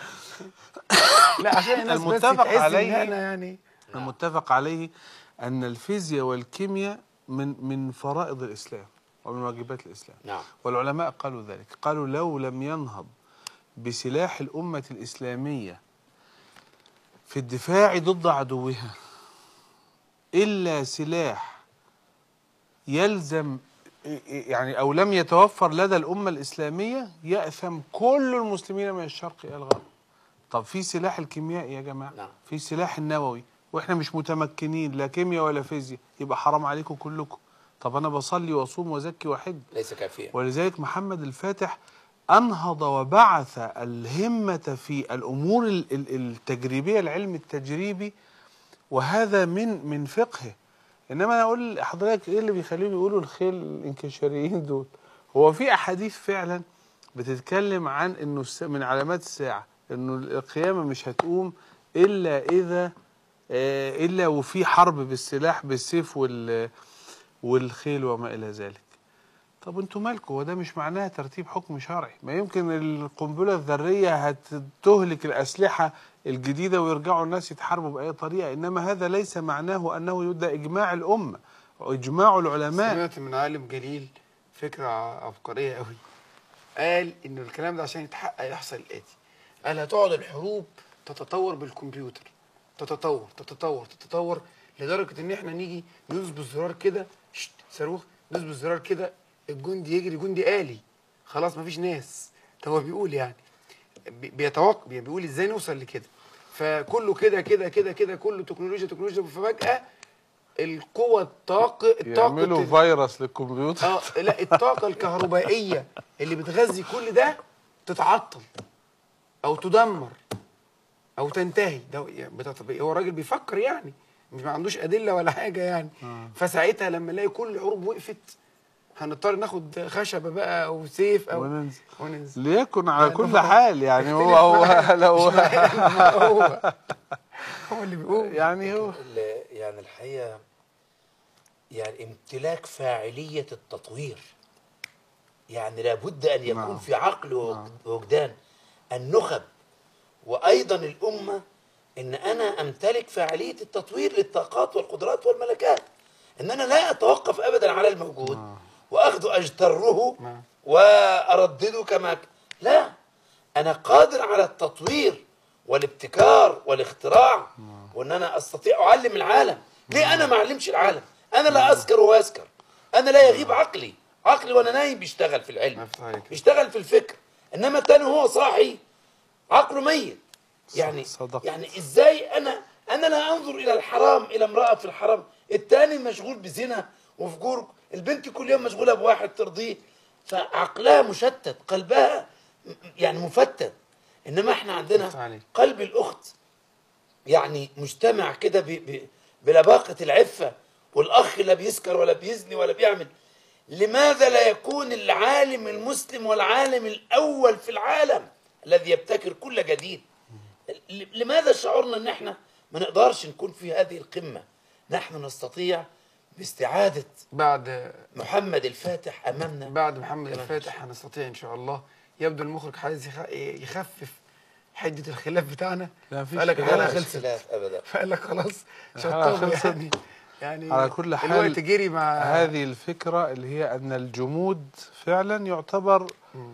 C: لا عشان الناس بس
D: المتفق
C: تحس إن
D: عليه-
C: احنا يعني
D: المتفق عليه أن الفيزياء والكيمياء من من فرائض الإسلام ومن واجبات الإسلام
E: نعم
D: والعلماء قالوا ذلك قالوا لو لم ينهض بسلاح الأمة الإسلامية في الدفاع ضد عدوها إلا سلاح يلزم يعني أو لم يتوفر لدى الأمة الإسلامية يأثم كل المسلمين من الشرق إلى الغرب طب في سلاح الكيميائي يا جماعة
E: نعم.
D: في سلاح النووي واحنا مش متمكنين لا كيمياء ولا فيزياء يبقى حرام عليكم كلكم طب انا بصلي واصوم وازكي واحج
E: ليس كافيا
D: ولذلك محمد الفاتح انهض وبعث الهمه في الامور ال- ال- التجريبيه العلم التجريبي وهذا من من فقهه انما انا اقول لحضرتك ايه اللي بيخليهم يقولوا الخيل الانكشاريين دول هو في احاديث فعلا بتتكلم عن انه الس- من علامات الساعه انه القيامه مش هتقوم الا اذا آه، الا وفي حرب بالسلاح بالسيف وال والخيل وما الى ذلك طب انتوا مالكم وده مش معناها ترتيب حكم شرعي ما يمكن القنبله الذريه هتهلك الاسلحه الجديده ويرجعوا الناس يتحاربوا باي طريقه انما هذا ليس معناه انه يبدا اجماع الامه واجماع العلماء
C: سمعت من عالم جليل فكره عبقريه قوي قال انه الكلام ده عشان يتحقق يحصل الاتي قال هتقعد الحروب تتطور بالكمبيوتر تتطور تتطور تتطور لدرجه ان احنا نيجي ندوس بالزرار كده شت، صاروخ ندوس بالزرار كده الجندي يجري جندي آلي خلاص مفيش ناس ده هو بيقول يعني بي- بيتوقع بي- بيقول ازاي نوصل لكده فكله كده كده كده كده كله تكنولوجيا تكنولوجيا ففجأة القوة الطاقة
D: يعملوا
C: الطاقة
D: فيروس للكمبيوتر
C: اه لا الطاقة الكهربائية اللي بتغذي كل ده تتعطل أو تدمر أو تنتهي ده يعني بتط- هو الراجل بيفكر يعني مش ما عندوش أدلة ولا حاجة يعني فساعتها لما نلاقي كل الحروب وقفت هنضطر ناخد خشبة بقى أو سيف أو
D: وننزل.
C: وننزل
D: ليكن على
C: يعني
D: كل
C: هو
D: حال يعني هو
C: اختلف
D: هو
C: معاه.
D: لو
C: مش معاه، هو هو اللي بيقول
D: يعني هو
E: ال- يعني الحقيقة يعني امتلاك فاعلية التطوير يعني لابد أن يكون
D: نعم.
E: في عقل ووج- ووجدان النخب وأيضا الأمة إن أنا أمتلك فاعلية التطوير للطاقات والقدرات والملكات إن أنا لا أتوقف أبدا على الموجود وأخذ أجتره
C: نعم.
E: وأردده كما ك- لا أنا قادر على التطوير والابتكار والاختراع وإن أنا أستطيع أعلم العالم ليه أنا ما أعلمش العالم أنا لا أذكر وأذكر أنا لا يغيب عقلي عقلي وأنا نايم بيشتغل في العلم
C: مفتوح عليك.
E: بيشتغل في الفكر إنما التاني هو صاحي عقله ميت يعني
D: صدقت.
E: يعني ازاي انا انا لا انظر الى الحرام الى امراه في الحرام الثاني مشغول بزنا وفجور البنت كل يوم مشغوله بواحد ترضيه فعقلها مشتت قلبها م- يعني مفتت انما احنا عندنا
C: الله عليك.
E: قلب الاخت يعني مجتمع كده ب- ب- بلباقه العفه والاخ لا بيسكر ولا بيزني ولا بيعمل لماذا لا يكون العالم المسلم والعالم الاول في العالم الذي يبتكر كل جديد ل- لماذا شعرنا ان احنا ما نقدرش نكون في هذه القمه نحن نستطيع باستعاده
C: بعد
E: محمد الفاتح امامنا
C: بعد محمد
E: تمام.
C: الفاتح هنستطيع ان شاء الله يبدو المخرج عايز يخ- يخفف حده الخلاف بتاعنا
D: لا، مفيش
C: فقال لك
D: خلاف.
C: الحلقه
E: لا
C: خلصت
E: خلاف ابدا
C: فقال لك خلاص
D: الحلقة
C: شطبوا
D: خلصت.
C: يعني يعني
D: على كل حال
C: الوقت جري مع
D: هذه الفكرة اللي هي أن الجمود فعلا يعتبر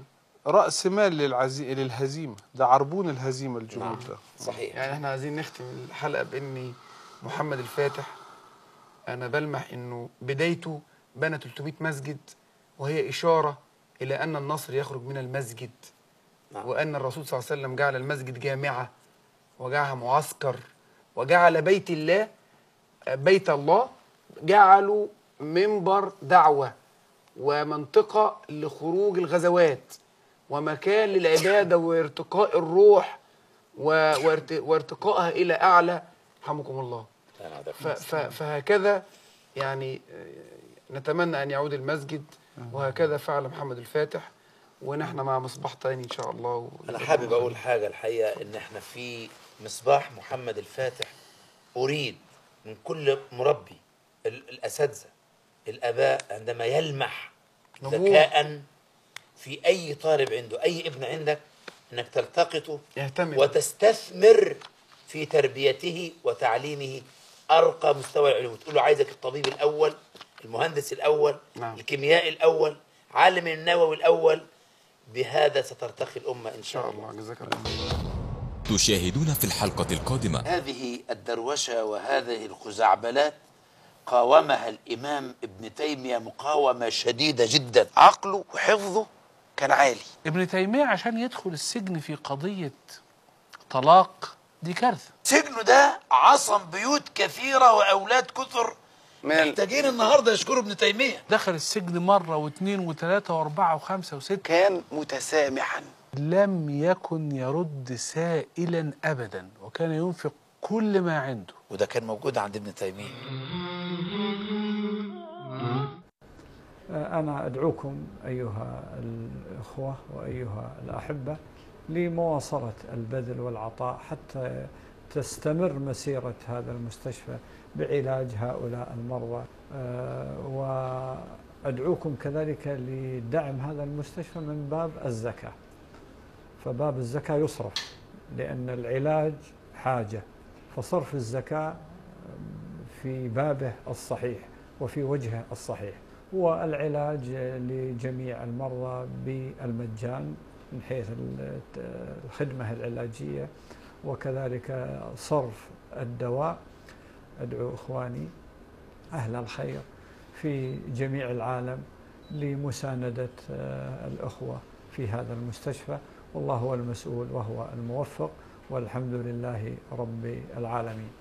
D: رأس مال للعزي... للهزيمة ده عربون الهزيمة الجمود ده
E: صحيح
C: يعني احنا عايزين نختم الحلقه باني محمد الفاتح انا بلمح انه بدايته بنى 300 مسجد وهي اشاره الى ان النصر يخرج من المسجد
E: نعم.
C: وان الرسول صلى الله عليه وسلم جعل المسجد جامعه وجعلها معسكر وجعل بيت الله بيت الله جعلوا منبر دعوه ومنطقه لخروج الغزوات ومكان للعباده وارتقاء الروح و- وارت- وارتقائها الى اعلى حمكم الله
E: أنا ده
C: ف- ف- فهكذا يعني آه، نتمنى ان يعود المسجد وهكذا فعل محمد الفاتح ونحن مع مصباح تاني ان شاء الله
E: انا حابب اقول حاجه الحقيقه ان احنا في مصباح محمد الفاتح اريد من كل مربي ال- الاساتذه الاباء عندما يلمح
C: نبوة.
E: ذكاء في اي طالب عنده اي ابن عندك انك تلتقطه
C: يهتم
E: وتستثمر في تربيته وتعليمه ارقى مستوى العلوم تقول له عايزك الطبيب الاول المهندس الاول
C: نعم.
E: الكيميائي الاول عالم النووي الاول بهذا سترتقي الامه ان
C: ان
E: شاء
C: شاء
E: الله
C: الله جزاك الله
F: تشاهدون في الحلقة القادمة
E: هذه الدروشه وهذه الخزعبلات قاومها الامام ابن تيميه مقاومه شديده جدا عقله وحفظه كان عالي
D: ابن تيمية عشان يدخل السجن في قضية طلاق دي كارثة
E: سجنه ده عصم بيوت كثيره واولاد كثر
C: من ال-
E: محتاجين النهارده يشكروا ابن تيميه
D: دخل السجن مرة واثنين وثلاثة واربعة وخمسة وستة
E: كان متسامحا
D: لم يكن يرد سائلا أبدا وكان ينفق كل ما عنده
E: وده كان موجود عند ابن تيميه
A: أنا أدعوكم أيها الإخوة وأيها الأحبة لمواصلة البذل والعطاء حتى تستمر مسيرة هذا المستشفى بعلاج هؤلاء المرضى آه، وأدعوكم كذلك لدعم هذا المستشفى من باب الزكاة فباب الزكاة يصرف لأن العلاج حاجة فصرف الزكاة في بابه الصحيح وفي وجهه الصحيح والعلاج لجميع المرضى بالمجان من حيث الخدمة العلاجية وكذلك صرف الدواء أدعو إخواني أهل الخير في جميع العالم لمساندة آه، الأخوة في هذا المستشفى والله هو المسؤول وهو الموفق والحمد لله رب العالمين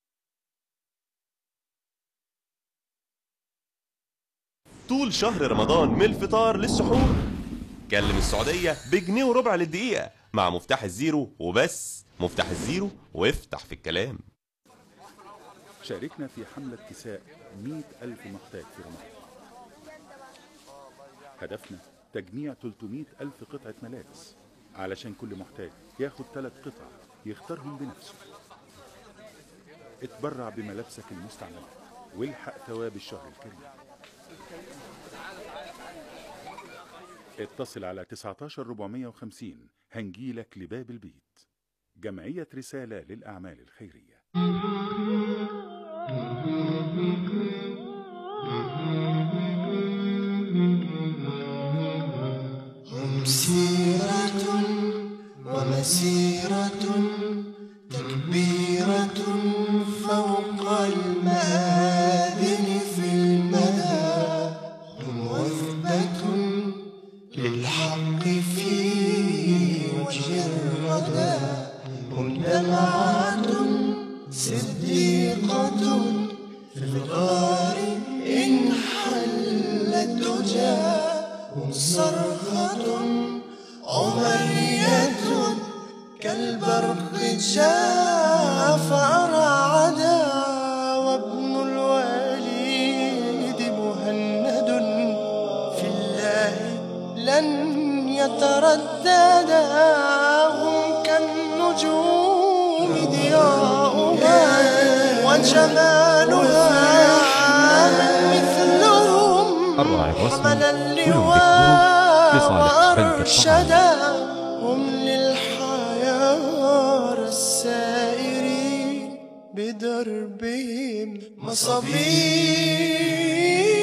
G: طول شهر رمضان من الفطار للسحور كلم السعودية بجنيه وربع للدقيقة مع مفتاح الزيرو وبس مفتاح الزيرو وافتح في الكلام
H: شاركنا في حملة كساء 100 ألف محتاج في رمضان هدفنا تجميع 300 ألف قطعة ملابس علشان كل محتاج ياخد ثلاث قطع يختارهم بنفسه اتبرع بملابسك المستعملة والحق ثواب الشهر الكريم اتصل على 19450 هنجيلك لباب البيت جمعية رسالة للأعمال الخيرية
B: هم سيرة ومسيرة تكبيرة فوق المآذن في المدى هم وثبة للحق في وجه الردى هم هم صرخة عمرية كالبرق جاء فأرعدا وابن الوليد مهند في الله لن يترددا هم كالنجوم ضياؤها وجمالها من مثلهم
I: الراعي الرسمي
B: حمل
I: كل
B: اللواء
I: لصالح بنك
B: وأرشدا هم للحيار السائرين بدربهم مصابيح